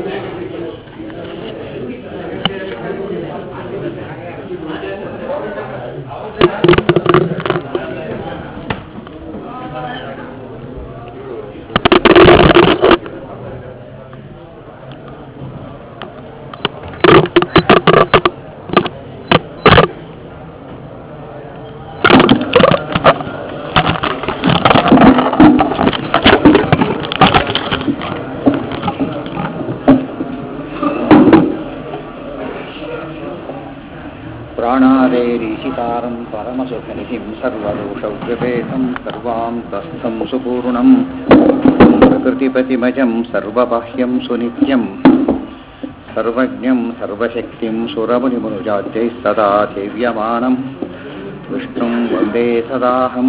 प्राणादेरीशितारं परमसुखनिधिं सर्वदोषव्यपेतं सर्वान्तस्थं सुपूर्णं प्रकृतिपतिमजं सर्वबाह्यं सुनित्यं सर्वज्ञं सर्वशक्तिं सुरमुनिमनुजाद्यैः सदा सेव्यमानं विष्णुं वन्दे सदाहं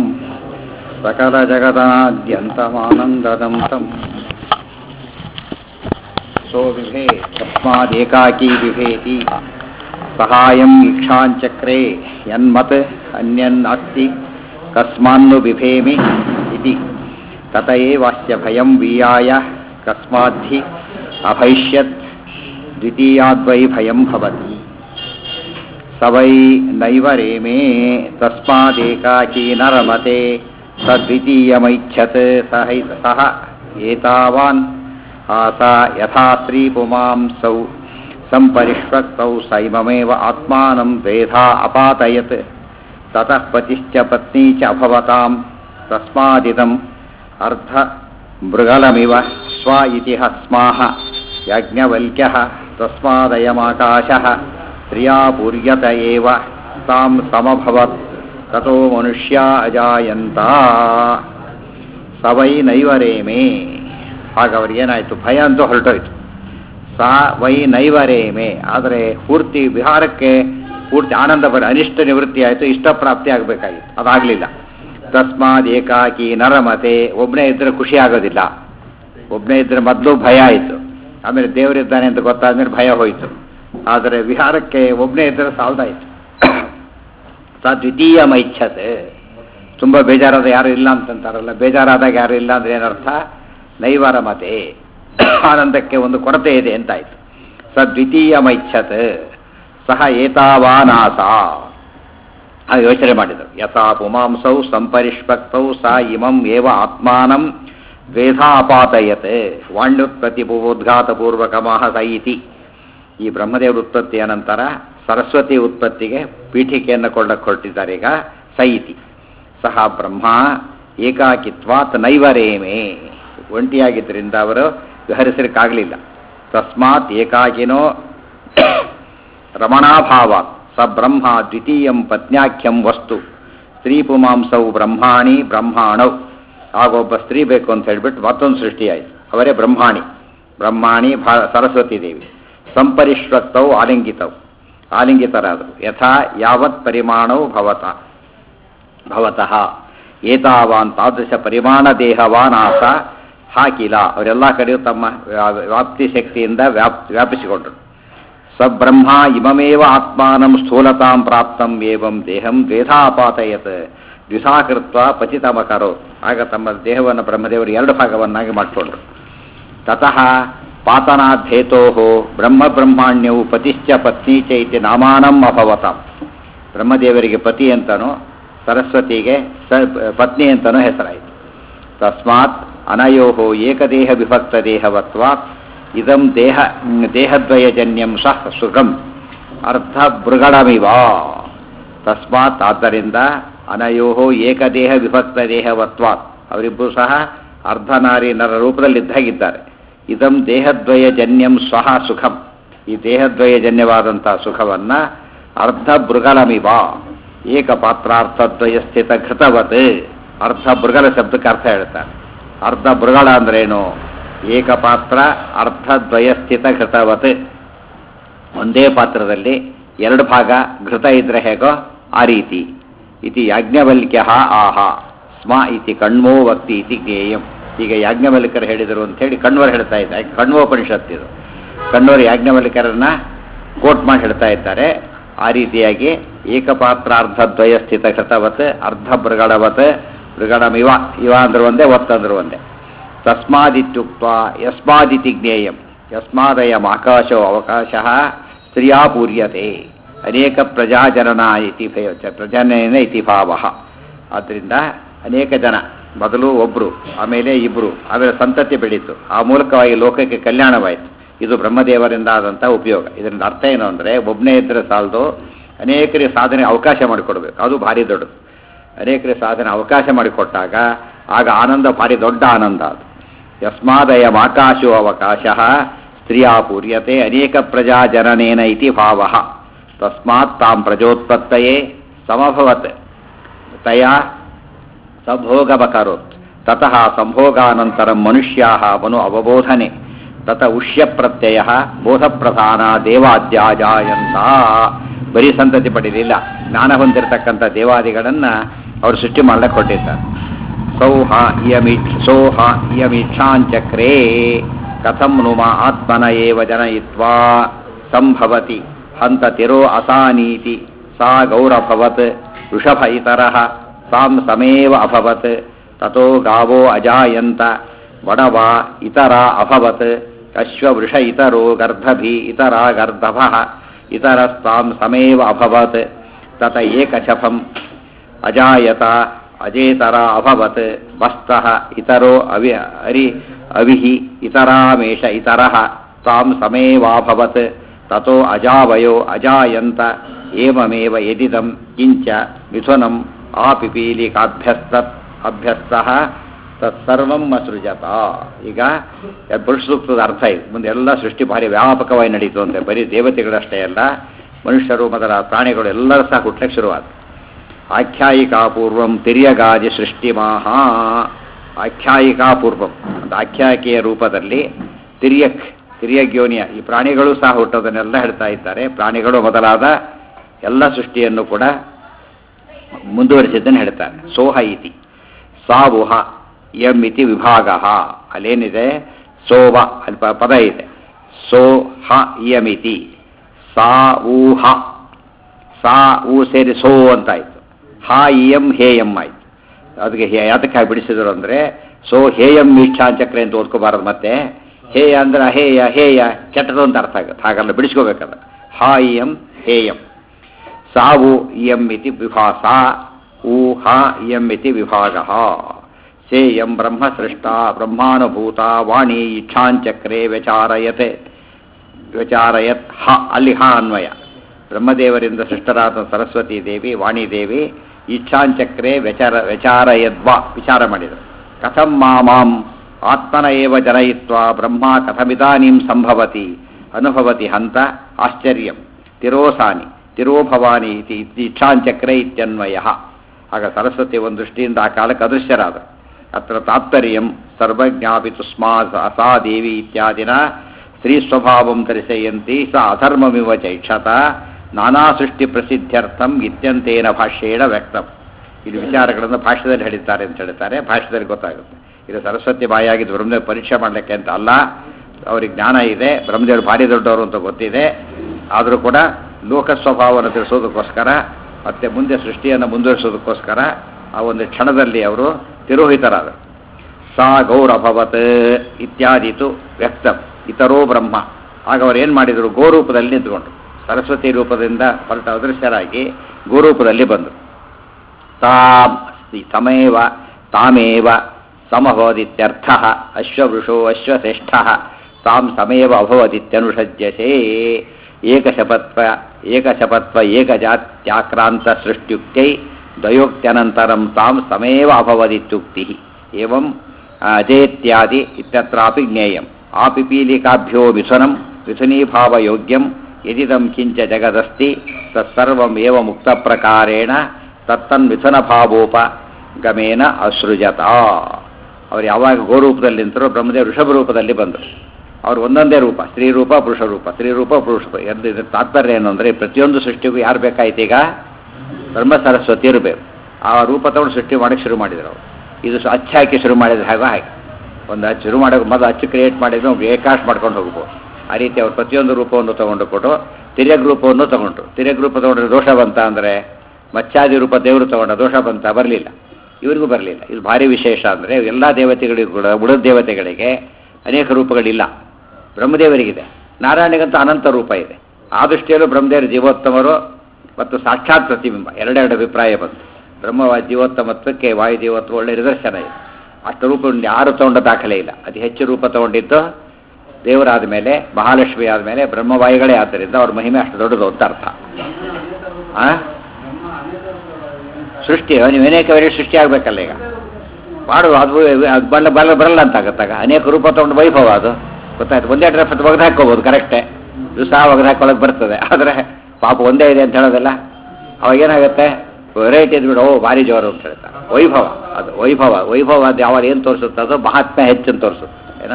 सकलजगदाद्यन्तमानन्ददं तम् सो विभे तस्मादेकाकी बिभेति सहायं इक्षाञ्चक्रे यन्मत् अन्यन्नास्ति कस्मान्नु बिभेमि इति तत एवास्य भयं वीयाय कस्माद्धि अभैष्यत् द्वितीयाद्वै भयं भवति स वै नैव रेमे तस्मादेकाकी न रमते तद्वितीयमैच्छत् सह सः एतावान् आसा यथा स्त्रीपुमांसौ सम्परिष्वक्तौ सैममेव आत्मानं द्वेधा अपातयत् ततः पतिश्च पत्नी च अभवतां तस्मादिदम् अर्धमृगलमिव स्व इति स्माः याज्ञवल्क्यः तस्मादयमाकाशः स्त्रिया पूर्यत एव तां समभवत् ततो मनुष्या अजायन्त ಸ ವೈ ನೈವರೇಮೇ ಆಗ ಅವ್ರಿಗೇನಾಯಿತು ಭಯ ಅಂತೂ ಹೊರಟೋಯ್ತು ಸಾ ವೈ ನೈವರೇಮೆ ಆದರೆ ಪೂರ್ತಿ ವಿಹಾರಕ್ಕೆ ಪೂರ್ತಿ ಆನಂದ ಬರ ಅನಿಷ್ಟ ನಿವೃತ್ತಿ ಆಯಿತು ಇಷ್ಟ ಪ್ರಾಪ್ತಿ ಆಗಬೇಕಾಗಿತ್ತು ಅದಾಗಲಿಲ್ಲ ತಸ್ಮಾದ್ ಏಕಾಕಿ ನರಮತೆ ಒಬ್ಬನೇ ಇದ್ದರೆ ಖುಷಿ ಆಗೋದಿಲ್ಲ ಒಬ್ಬನೇ ಇದ್ದರೆ ಮೊದಲು ಭಯ ಆಯಿತು ಆಮೇಲೆ ದೇವರಿದ್ದಾನೆ ಅಂತ ಗೊತ್ತಾದ್ಮೇಲೆ ಭಯ ಹೋಯಿತು ಆದರೆ ವಿಹಾರಕ್ಕೆ ಒಬ್ಬನೇ ಇದ್ದರೆ ಸಾಲ್ದಾಯಿತು ಸ ದ್ವಿತೀಯ ಮೈಚ್ಛತೆ ತುಂಬ ಬೇಜಾರಾದ ಯಾರು ಇಲ್ಲ ಅಂತಂತಾರಲ್ಲ ಬೇಜಾರಾದಾಗ ಯಾರು ಇಲ್ಲ ಅಂದ್ರೆ ಏನರ್ಥ ನೈವರ ಮತೆ ಆನಂದಕ್ಕೆ ಒಂದು ಕೊರತೆ ಇದೆ ಅಂತಾಯ್ತು ಸ ದ್ವಿತೀಯ ಮೈಚ್ಛತ್ ಸಹ ಏತಾವಾನಾಸ ಆ ಯೋಚನೆ ಮಾಡಿದರು ಯಥಾ ಪುಮಾಂಸೌ ಸಂಪರಿಷ್ಪಕ್ತೌ ಸ ಇಮಂ ಏವ ಆತ್ಮಾನಂ ದ್ವೇಧಾಪಾತಯತೆ ವಾಣ್ಯುತ್ಪತ್ತಿಪೂರ್ವೋದ್ಘಾತಪೂರ್ವಕಮಃ ಸ ಇತಿ ಈ ಬ್ರಹ್ಮದೇವರ ಉತ್ಪತ್ತಿಯ ನಂತರ ಸರಸ್ವತಿ ಉತ್ಪತ್ತಿಗೆ ಪೀಠಿಕೆಯನ್ನು ಕೊಳ್ಳಕ್ಕೆ ಹೊರಟಿದ್ದಾರೆ ಈಗ ಸೈತಿ ಸಹ ಬ್ರಹ್ಮ ಏಕಾಕಿತ್ವಾತ್ ನೈವರೇಮೇ ಒಂಟಿಯಾಗಿದ್ದರಿಂದ ಅವರು ವಿಹರಿಸಲಿಕ್ಕಾಗಲಿಲ್ಲ ತಸ್ಮಾತ್ ಏಕಾಕಿನೋ ರಮಣಾಭಾವ ಸ ಬ್ರಹ್ಮ ದ್ವಿತೀಯಂ ಪತ್ನ್ಯಾಖ್ಯಂ ವಸ್ತು ಸ್ತ್ರೀ ಪುಮಾಂಸವು ಬ್ರಹ್ಮಾಣಿ ಬ್ರಹ್ಮಾಣೌ ಆಗೊಬ್ಬ ಸ್ತ್ರೀ ಬೇಕು ಅಂತ ಹೇಳಿಬಿಟ್ಟು ಮತ್ತೊಂದು ಸೃಷ್ಟಿಯಾಯಿತು ಅವರೇ ಬ್ರಹ್ಮಾಣಿ ಬ್ರಹ್ಮಾಣಿ ಭಾ ಸರಸ್ವತಿ ದೇವಿ ಸಂಪರಿಷ್ವಕ್ತವು ಆಲಿಂಗಿತವು ಆಲಿಂಗಿತರಾದರು ಯಥಾ ಯಾವತ್ ಪರಿಮಾಣವು ಭವತ ಭವತಃ ಏತಾವಾನ್ ತಾದೃಶ ಪರಿಮಾಣ ದೇಹವಾನ್ ಆಸ ಹಾಕಿಲ್ಲ ಅವರೆಲ್ಲ ಕಡೆಯೂ ತಮ್ಮ ವ್ಯಾಪ್ತಿ ಶಕ್ತಿಯಿಂದ ವ್ಯಾಪ್ ವ್ಯಾಪಿಸಿಕೊಂಡರು ಸ ಬ್ರಹ್ಮ ಇಮಮೇವ ಆತ್ಮಾನಂ ಸ್ಥೂಲತಾಂ ಪ್ರಾಪ್ತಂ ಏವಂ ದೇಹಂ ದ್ವೇಧಾಪಾತಯತ್ ದ್ವಿಧಾಕೃತ್ವ ಪತಿತಮಕರೋ ಆಗ ತಮ್ಮ ದೇಹವನ್ನು ಬ್ರಹ್ಮದೇವರು ಎರಡು ಭಾಗವನ್ನಾಗಿ ಮಾಡಿಕೊಂಡ್ರು ತತಃ ಪಾತನಾಧೇತೋ ಬ್ರಹ್ಮ ಬ್ರಹ್ಮಾಣ್ಯವು ಪತಿಶ್ಚ ಪತ್ನಿ ಚ ಇತಿ ನಾಮಾನಂ ಅಭವತಾಂ ಬ್ರಹ್ಮದೇವರಿಗೆ ಪತಿ ಅಂತನೋ ಸರಸ್ವತಿಗೆ ಸ ಪತ್ನಿ ಅಂತನೂ ಹೆಸರಾಯಿತು ತಸ್ಮಾತ್ ಅನಯೋ ಏಕದೇಹ ವಿಭಕ್ತ ದೇಹವತ್ವಾತ್ ಇದಂ ದೇಹ ದೇಹದ್ವಯಜನ್ಯಂ ಸಹ ಸುಖಂ ಅರ್ಧ ಮೃಗಣಮಿವ ತಸ್ಮಾತ್ ಆದ್ದರಿಂದ ಅನಯೋ ಏಕದೇಹ ವಿಭಕ್ತ ದೇಹವತ್ವಾತ್ ಅವರಿಬ್ಬರು ಸಹ ಅರ್ಧನಾರಿ ನರ ರೂಪದಲ್ಲಿದ್ದಾಗಿದ್ದಾರೆ ಇದಂ ದೇಹದ್ವಯಜನ್ಯಂ ಸ್ವಹ ಸುಖಂ ಈ ದೇಹದ್ವಯಜನ್ಯವಾದಂಥ ಸುಖವನ್ನು ಅರ್ಧ ಮೃಗಲಮಿವ ಏಕಪಾತ್ರಾರ್ಥದ್ವಯ ಸ್ಥಿತ ಘೃತವತ್ ಅರ್ಧ ಮೃಗಲ ಶಬ್ದಕ್ಕೆ ಅರ್ಥ ಹೇಳ್ತಾರೆ ಅರ್ಧ ಮೃಗಳ ಅಂದ್ರೇನು ಏಕಪಾತ್ರ ಅರ್ಧದ್ವಯ ಸ್ಥಿತ ಘೃತವತ್ ಒಂದೇ ಪಾತ್ರದಲ್ಲಿ ಎರಡು ಭಾಗ ಘೃತ ಇದ್ರೆ ಹೇಗೋ ಆ ರೀತಿ ಇತಿ ಯಾಜ್ಞವಲ್ಕ್ಯ ಆಹ ಸ್ಮ ಇತಿ ಕಣ್ವೋ ವಕ್ತಿ ಇತಿ ಜ್ಞೇಯಂ ಈಗ ಯಾಜ್ಞವಲ್ಕರು ಹೇಳಿದರು ಅಂತ ಹೇಳಿ ಕಣ್ವರು ಹೇಳ್ತಾ ಇದ್ದಾರೆ ಕಣ್ವೋಪನಿಷತ್ ಇದು ಕಣ್ವರು ಯಾಜ್ಞವಲ್ಕರನ್ನ ಕೋಟ್ ಮಾಡಿ ಹೇಳ್ತಾ ಇದ್ದಾರೆ ಆ ರೀತಿಯಾಗಿ ಏಕಪಾತ್ರಾರ್ಧದ್ವಯ ಸ್ಥಿತ ಕೃತವತ್ ಅರ್ಧ ಮೃಗಳವತ್ ಮೃಗಣಮಿವ ಇವ ಅಂದ್ರೆ ಒಂದೇ ಒತ್ತಂದ್ರು ಒಂದೇ ತಸ್ಮಾದಿತ್ಯುಕ್ತ ಯಸ್ಮಾದಿತಿ ಜ್ಞೇಯಂ ಯಸ್ಮಾದಯಂ ಆಕಾಶೋ ಅವಕಾಶ ಸ್ತ್ರೀಯಾ ಪೂರ್ಯತೆ ಅನೇಕ ಪ್ರಜಾಜನನ ಇತಿ ಭಯ- ಪ್ರಜನನ ಇತಿ ಭಾವ ಆದ್ದರಿಂದ ಅನೇಕ ಜನ ಮೊದಲು ಒಬ್ಬರು ಆಮೇಲೆ ಇಬ್ಬರು ಆಮೇಲೆ ಸಂತತಿ ಬೆಳೀತು ಆ ಮೂಲಕವಾಗಿ ಲೋಕಕ್ಕೆ ಕಲ್ಯಾಣವಾಯಿತು ಇದು ಬ್ರಹ್ಮದೇವರಿಂದ ಆದಂಥ ಉಪಯೋಗ ಇದರಿಂದ ಅರ್ಥ ಏನು ಅಂದರೆ ಒಬ್ಬನೇ ಇದ್ದರೆ ಸಾಲದು ಅನೇಕರಿಗೆ ಸಾಧನೆ ಅವಕಾಶ ಮಾಡಿಕೊಡ್ಬೇಕು ಅದು ಭಾರಿ ದೊಡ್ಡದು ಅನೇಕರಿಗೆ ಸಾಧನೆ ಅವಕಾಶ ಮಾಡಿಕೊಟ್ಟಾಗ ಆಗ ಆನಂದ ಭಾರಿ ದೊಡ್ಡ ಆನಂದ ಅದು ಯಸ್ಮಾದಯಂ ಆಕಾಶೋ ಅವಕಾಶ ಸ್ತ್ರೀಯಾ ಪೂರ್ಯತೆ ಅನೇಕ ಪ್ರಜಾ ಜನನೇನ ಇತಿ ಭಾವ ತಸ್ಮಾತ್ ತಾಂ ಪ್ರಜೋತ್ಪತ್ತಯೇ ಸಮಭವತ್ ತಯಾ ಸಂಭೋಗಮಕರೋತ್ ತತಃ ಸಂಭೋಗಾನಂತರಂ ಮನುಷ್ಯಾಹ ಮನು ಅವಬೋಧನೆ ತತ ಉಷ್ಯ ಪ್ರತ್ಯಯ ಬೋಧಪ್ರಧಾನ ದೇವಾದ್ಯಾಜಾಯಂತ ಬರೀ ಸಂತತಿ ಪಡೆಯಲಿಲ್ಲ ಜ್ಞಾನ ಹೊಂದಿರತಕ್ಕಂಥ ದೇವಾದಿಗಳನ್ನು ಅವರು ಸೃಷ್ಟಿ ಮಾಡಲಿಕ್ಕೆ ಕೊಟ್ಟಿದ್ದಾರೆ ಸೌಹ ಇಯಮಿ ಸೋಹ ಇಯಮೀಕ್ಷಾಂಚಕ್ರೇ ಕಥಂ ನುಮ ಆತ್ಮನ ಏವ ಜನಯಿತ್ವಾ ಸಂಭವತಿ ಹಂತ ತಿರೋ ಅಸಾನೀತಿ ಸಾ ಗೌರಭವತ್ ವೃಷಭ ಇತರಃ ಸಾಂ ಸಮೇವ ಅಭವತ್ ತಥೋ ಗಾವೋ ಅಜಾಯಂತ ವಡವ ಇತರ ಅಭವತ್ ಅಶ್ವವೃಷ ಇತರೋ ಗರ್ಧಭಿ ಇತರ ಗರ್ಧಭಃ ಇತರಸ್ತಾಂ ಸಮೇವ ಅಭವತ್ ತತ ಏಕಶಫಂ ಅಜಾಯತ ಅಜೇತರ ಅಭವತ್ ವಸ್ತಃ ಇತರೋ ಅವಿ ಅರಿ ಅವಿಹಿ ಇತರಾಮೇಷ ಇತರಃ ತಾಂ ಸಮೇವಾಭವತ್ ತಥೋ ಅಜಾವಯೋ ಅಜಾಯಂತ ಏವಮೇವ ಯದಿದಂ ಕಿಂಚ ಮಿಥುನಂ ಆಪಿಪೀಲಿಕಾಭ್ಯಸ್ತತ್ ಅಭ್ಯಸ್ತಃ ತತ್ಸರ್ವಂ ಅಸೃಜತ ಈಗ ಪುರುಷ ಸೂಕ್ತದ ಅರ್ಥ ಇದು ಮುಂದೆ ಎಲ್ಲ ಸೃಷ್ಟಿ ಭಾರಿ ವ್ಯಾಪಕವಾಗಿ ನಡೀತು ಅಂತೆ ಬರೀ ದೇವತೆಗಳಷ್ಟೇ ಅಲ್ಲ ಮನುಷ್ಯರು ಮೊದಲ ಪ್ರಾಣಿಗಳು ಎಲ್ಲರೂ ಸಹ ಹುಟ್ಟಕ್ಕೆ ಶುರುವಾದ ಆಖ್ಯಾಯಿಕಾ ಪೂರ್ವಂ ತಿರ್ಯಗಾಜಿ ಸೃಷ್ಟಿ ಮಹಾ ಆಖ್ಯಾಯಿಕಾ ಪೂರ್ವಂ ಒಂದು ಆಖ್ಯಾಯಿಕೆಯ ರೂಪದಲ್ಲಿ ತಿರ್ಯಕ್ ತಿರ್ಯಗ್ಯೋನಿಯ ಈ ಪ್ರಾಣಿಗಳು ಸಹ ಹುಟ್ಟೋದನ್ನೆಲ್ಲ ಹೇಳ್ತಾ ಇದ್ದಾರೆ ಪ್ರಾಣಿಗಳು ಮೊದಲಾದ ಎಲ್ಲ ಸೃಷ್ಟಿಯನ್ನು ಕೂಡ ಮುಂದುವರಿಸಿದ್ದನ್ನು ಹೇಳ್ತಾರೆ ಸೋಹ ಇತಿ ಸಾವುಹ ಎಂ ಇತಿ ವಿಭಾಗ ಅಲ್ಲೇನಿದೆ ಸೋವ ಅಲ್ಲಿ ಪ- ಪದ ಇದೆ ಸೋ ಹ ಇಯಮಿತಿ ಸಾ ಊಹ ಸಾ ಊ ಸೇರಿ ಸೋ ಅಂತಾಯ್ತು ಹ ಇಯಂ ಹೇಯಂ ಆಯ್ತು ಅದಕ್ಕೆ ಹೇ ಯಾತಕ್ಕೆ ಹಾಗೆ ಬಿಡಿಸಿದ್ರು ಅಂದರೆ ಸೋ ಹೇಯಂ ಮೀಕ್ಷಾಂಚಕ್ರೆ ಅಂತ ಓದ್ಕೋಬಾರದು ಮತ್ತೆ ಹೇಯ ಅಂದ್ರೆ ಹೇಯ ಹೇಯ ಕೆಟ್ಟದು ಅಂತ ಅರ್ಥ ಆಗುತ್ತೆ ಹಾಗಲ್ಲ ಬಿಡಿಸ್ಕೋಬೇಕಲ್ಲ ಹ ಇಯಂ ಹೇಯಂ ಸಾವು ಇಯಂ ಇತಿ ವಿಭಾಸ ಊ ಹ ಇಯಂ ಇತಿ ವಿಭಾಗ ಸೇಯಂ ಬ್ರಹ್ಮ ಸೃಷ್ಟ ಬ್ರಹ್ಮಾನುಭೂತ ವಾಣಿ ಇಚ್ಛಾಂಚಕ್ರೆ ವ್ಯಚಾರಯತೆ ವ್ಯಚಾರಯತ್ ಹ ಅಲ್ಲಿ ಹ ಅನ್ವಯ ಬ್ರಹ್ಮದೇವರಿಂದ ಸೃಷ್ಟರಾದ ಸರಸ್ವತಿ ದೇವಿ ವಾಣಿದೇವಿ ಇಚ್ಛಾಂಚಕ್ರೆ ವ್ಯಚಾರ ವ್ಯಚಾರಯದ್ವಾ ವಿಚಾರ ಮಾಡಿದರು ಕಥಂ ಮಾಮಾಂ ಆತ್ಮನ ಏವ ಜನಯಿತ್ವ ಬ್ರಹ್ಮ ಕಥಮಿದಾನೀಂ ಸಂಭವತಿ ಅನುಭವತಿ ಹಂತ ಆಶ್ಚರ್ಯಂ ತಿರೋಸಾನಿ ತಿರೋಭವಾನಿ ಇತಿ ಇತಿ ಇಚ್ಛಾಂಚಕ್ರೆ ಇತ್ಯನ್ವಯ ಆಗ ಸರಸ್ವತಿ ಒಂದು ದೃಷ್ಟಿಯಿಂದ ಆ ಕಾಲಕ್ಕೆ ಅದೃಶ್ಯರಾದರು ಅತ್ರ ತಾತ್ಪರ್ಯಂ ಸರ್ವಜ್ಞಾಪಿತು ಸ್ಮಾ ಸ- ಸಾ ದೇವಿ ಇತ್ಯಾದಿನ ಸ್ತ್ರೀ ಸ್ವಭಾವಂ ದರ್ಶಯಂತಿ ಸ ಅಧರ್ಮಮಿವ ಚೈಕ್ಷತ ನಾನಾ ಸೃಷ್ಟಿ ಪ್ರಸಿದ್ಧ್ಯರ್ಥಂ ಇತ್ಯಂತೇನ ಭಾಷ್ಯೇಣ ವ್ಯಕ್ತಂ ಇದು ವಿಚಾರಗಳನ್ನು ಭಾಷ್ಯದಲ್ಲಿ ಹೇಳಿದ್ದಾರೆ ಅಂತ ಹೇಳ್ತಾರೆ ಭಾಷ್ಯದಲ್ಲಿ ಗೊತ್ತಾಗುತ್ತೆ ಇದು ಸರಸ್ವತಿ ಬಾಯಾಗಿದ್ದು ಬ್ರಹ್ಮದೇವರು ಪರೀಕ್ಷೆ ಮಾಡಲಿಕ್ಕೆ ಅಂತ ಅಲ್ಲ ಅವ್ರಿಗೆ ಜ್ಞಾನ ಇದೆ ಬ್ರಹ್ಮದೇವರು ಭಾರಿ ದೊಡ್ಡವರು ಅಂತ ಗೊತ್ತಿದೆ ಆದರೂ ಕೂಡ ಲೋಕ ಸ್ವಭಾವವನ್ನು ತಿಳಿಸೋದಕ್ಕೋಸ್ಕರ ಮತ್ತೆ ಮುಂದೆ ಸೃಷ್ಟಿಯನ್ನು ಮುಂದುವರಿಸೋದಕ್ಕೋಸ್ಕರ ಆ ಒಂದು ಕ್ಷಣದಲ್ಲಿ ಅವರು ತಿರೋಹಿತರಾದರು ಸಾ ಗೌರಭವತ್ ಇತ್ಯಾದಿತು ವ್ಯಕ್ತಂ ಇತರೋ ಬ್ರಹ್ಮ ಆಗ ಅವರು ಏನು ಮಾಡಿದರು ಗೋರೂಪದಲ್ಲಿ ನಿಂತ್ಕೊಂಡ್ರು ಸರಸ್ವತಿ ರೂಪದಿಂದ ಹೊರಟ ಅದೃಶ್ಯರಾಗಿ ಗೋರೂಪದಲ್ಲಿ ಬಂದರು ತಾಂ ತಮೇವ ತಾಮೇವ ಸಮಭವದಿತ್ಯರ್ಥ ಅಶ್ವವೃಷೋ ಅಶ್ವಶ್ರೇಷ್ಠ ತಾಂ ಸಮೇವ ಅಭವದಿತ್ಯನುಷಜ್ಯಸೇ ಏಕಶಪತ್ವ ಏಕಶಪತ್ವ ಏಕಜಾತ್ಯಾಕ್ರಾಂತ ಸೃಷ್ಟ್ಯುಕ್ತೈ ದ್ವಯೋಕ್ತ್ಯನಂತರಂ ತಾಂ ಸಮೇವ ಅಭವದಿತ್ಯುಕ್ತಿ ಏವಂ ಅಜೇತ್ಯಾದಿ ಇತ್ಯತ್ರಾಪಿ ಜ್ಞೇಯಂ ಆಪಿಪೀಲಿಕಾಭ್ಯೋ ಮಿಥುನಂ ಮಿಥುನೀಭಾವಯೋಗ್ಯಂ ಯದಿದಂ ಕಿಂಚ ಜಗದಸ್ತಿ ತತ್ಸರ್ವಂ ಏವ ಮುಕ್ತಪ್ರಕಾರೇಣ ತತ್ತನ್ಮಿಥುನಭಾವೋಪ ಗಮೇನ ಅಸೃಜತ ಅವ್ರು ಯಾವಾಗ ಗೋರೂಪದಲ್ಲಿ ನಿಂತರೋ ಬ್ರಹ್ಮದೇವ ಋಷಭ ರೂಪದಲ್ಲಿ ಬಂದರು ಅವ್ರು ಒಂದೊಂದೇ ರೂಪ ಸ್ತ್ರೀ ರೂಪ ಪುರುಷ ರೂಪ ಸ್ತ್ರೀ ರೂಪ ಪುರುಷ ರೂಪ ಎರಡು ಇದ್ರ ತಾತ್ಪರ್ಯ ಏನು ಅಂದರೆ ಪ್ರತಿಯೊಂದು ಸೃಷ್ಟಿಗೂ ಯಾರು ಬೇಕಾಯ್ತು ಈಗ ಬ್ರಹ್ಮ ಸರಸ್ವತಿ ಇರಬೇಕು ಆ ರೂಪ ತಗೊಂಡು ಸೃಷ್ಟಿ ಮಾಡೋಕ್ಕೆ ಶುರು ಮಾಡಿದ್ರು ಅವರು ಇದು ಸ- ಅಚ್ಚು ಹಾಕಿ ಶುರು ಮಾಡಿದ್ರೆ ಹಾಗೋ ಹಾಗೆ ಒಂದು ಅಚ್ಚು ಶುರು ಮಾಡೋಕೆ ಮೊದಲು ಅಚ್ಚು ಕ್ರಿಯೇಟ್ ಮಾಡಿದ್ರೆ ಅವ್ರು ಏಕಾಶ್ ಮಾಡ್ಕೊಂಡು ಹೋಗ್ಬೋದು ಆ ರೀತಿ ಅವ್ರು ಪ್ರತಿಯೊಂದು ರೂಪವನ್ನು ತಗೊಂಡು ಕೊಟ್ಟು ತಿರ್ಯಗ್ ರೂಪವನ್ನು ತಗೊಂಡ್ರು ತಿರ್ಯಗ್ ರೂಪ ತಗೊಂಡ್ರೆ ದೋಷ ಬಂತ ಅಂದರೆ ಮಚ್ಚಾದಿ ರೂಪ ದೇವರು ತಗೊಂಡ ದೋಷ ಬಂತ ಬರಲಿಲ್ಲ ಇವರಿಗೂ ಬರಲಿಲ್ಲ ಇದು ಭಾರಿ ವಿಶೇಷ ಅಂದರೆ ಎಲ್ಲ ದೇವತೆಗಳಿಗೂ ಕೂಡ ಉಳಿದ ದೇವತೆಗಳಿಗೆ ಅನೇಕ ರೂಪಗಳಿಲ್ಲ ಬ್ರಹ್ಮದೇವರಿಗಿದೆ ನಾರಾಯಣಿಗಂತೂ ಅನಂತ ರೂಪ ಇದೆ ಆ ದೃಷ್ಟಿಯಲ್ಲೂ ಬ್ರಹ್ಮದೇವರು ಜೀವೋತ್ತಮರು ಮತ್ತು ಸಾಕ್ಷಾತ್ ಪ್ರತಿಬಿಂಬ ಎರಡೆರಡು ಅಭಿಪ್ರಾಯ ಬಂತು ಬ್ರಹ್ಮ ಜೀವೋತ್ತಮತ್ವಕ್ಕೆ ವಾಯು ಜೀವೋತ್ತಮ ಒಳ್ಳೆ ನಿದರ್ಶನ ಇದೆ ಅಷ್ಟು ರೂಪ ಯಾರು ತಗೊಂಡ ದಾಖಲೆ ಇಲ್ಲ ಅತಿ ಹೆಚ್ಚು ರೂಪ ತಗೊಂಡಿದ್ದು ದೇವರಾದ ಮೇಲೆ ಮಹಾಲಕ್ಷ್ಮಿ ಆದಮೇಲೆ ಬ್ರಹ್ಮವಾಯುಗಳೇ ಆದ್ದರಿಂದ ಅವ್ರ ಮಹಿಮೆ ಅಷ್ಟು ದೊಡ್ಡದು ಅಂತ ಅರ್ಥ ಆ? ಸೃಷ್ಟಿ ನೀವು ಅನೇಕ ವೇಳೆ ಸೃಷ್ಟಿ ಆಗಬೇಕಲ್ಲ ಈಗ ಮಾಡು ಅದು ಅದು ಬಲ್ಲ ಬಲ್ಲ ಬರಲ್ಲ ಅಂತ ಆಗತ್ತಾಗ ಅನೇಕ ರೂಪ ತಗೊಂಡು ವೈಭವ ಅದು ಗೊತ್ತಾಯ್ತು ಒಂದೇ ಡ್ರೆಸ್ ಒಗೆದು ಹಾಕ್ಕೋಬೋದು ಕರೆಕ್ಟೇ ದಿವಸ ಒಗೆದು ಹಾಕೊಳ್ಳೋಕೆ ಬರ್ತದೆ ಆದರೆ ಪಾಪ ಒಂದೇ ಇದೆ ಅಂತ ಹೇಳೋದಲ್ಲ ಅವಾಗ ಏನಾಗುತ್ತೆ ವೆರೈಟಿ ಇದ್ಬಿಡು ಓ ಭಾರಿ ಜೋರು ಅಂತ ಹೇಳ್ತಾರೆ ವೈಭವ ಅದು ವೈಭವ ವೈಭವ ಅದು ಯಾವಾಗ ಏನು ತೋರಿಸುತ್ತೆ ಅದು ಮಹಾತ್ಮೆ ಹೆಚ್ಚನ್ನು ತೋರಿಸುತ್ತೆ ಏನಾ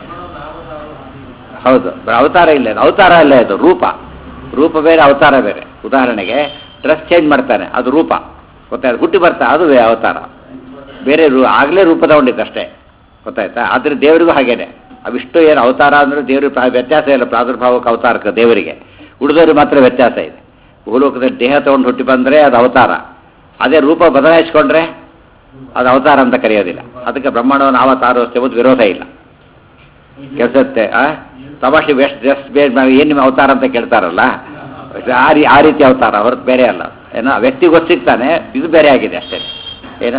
ಹೌದು ಬ- ಅವತಾರ ಇಲ್ಲ ಇದು. ಅವತಾರ ಇಲ್ಲ ಇದು ರೂಪ ರೂಪ ಬೇರೆ ಅವತಾರ ಬೇರೆ ಉದಾಹರಣೆಗೆ ಡ್ರೆಸ್ ಚೇಂಜ್ ಮಾಡ್ತಾನೆ ಅದು ರೂಪ ಗೊತ್ತಾಯ್ತು ಹುಟ್ಟಿ ಬರ್ತಾ ಅದು ವೇ- ಅವತಾರ ಬೇರೆ ರೂ ಆಗಲೇ ರೂಪ ತಗೊಂಡಿತ್ತು ಅಷ್ಟೇ ಗೊತ್ತಾಯ್ತಾ ಆದರೆ ದೇವರಿಗೂ ಹಾಗೇನೆ ಅವಿಷ್ಟು ಏನು ಅವತಾರ ಅಂದರೆ ದೇವ್ರಿಗೆ ಪ್ರಾ- ವ್ಯತ್ಯಾಸ ಇಲ್ಲ ಪ್ರಾದುರ್ಭಾವಕ್ಕೆ ಅವತಾರಕ್ಕೆ ದೇವರಿಗೆ ಉಳಿದವ್ರಿಗೆ ಮಾತ್ರ ವ್ಯತ್ಯಾಸ ಇದೆ ಭೂಲೋಕದಲ್ಲಿ ದೇಹ ತಗೊಂಡು ಹುಟ್ಟಿ ಬಂದರೆ ಅದು ಅವತಾರ ಅದೇ ರೂಪ ಬದಲಾಯಿಸ್ಕೊಂಡ್ರೆ ಅದು ಅವತಾರ ಅಂತ ಕರೆಯೋದಿಲ್ಲ ಅದಕ್ಕೆ ಬ್ರಹ್ಮಾಂಡವನ್ನು ಅವತಾರ ಒಂದು ವಿರೋಧ ಇಲ್ಲ ಕೆಲ್ಸತ್ತೆ ಆ ತಮಾಷೆ ವೆಸ್ಟ್ ಡ್ರೆಸ್ ಬೇರೆ ಏನು ನಿಮ್ಮ ಅವತಾರ ಅಂತ ಕೇಳ್ತಾರಲ್ಲ ಆ ರೀ ಆ ರೀತಿ ಅವತಾರ ಹೊರತು ಬೇರೆ ಅಲ್ಲ ಏನೋ ವ್ಯಕ್ತಿಗೊತ್ತು ಸಿಗ್ತಾನೆ ಇದು ಬೇರೆ ಆಗಿದೆ ಅಷ್ಟೇ ಏನ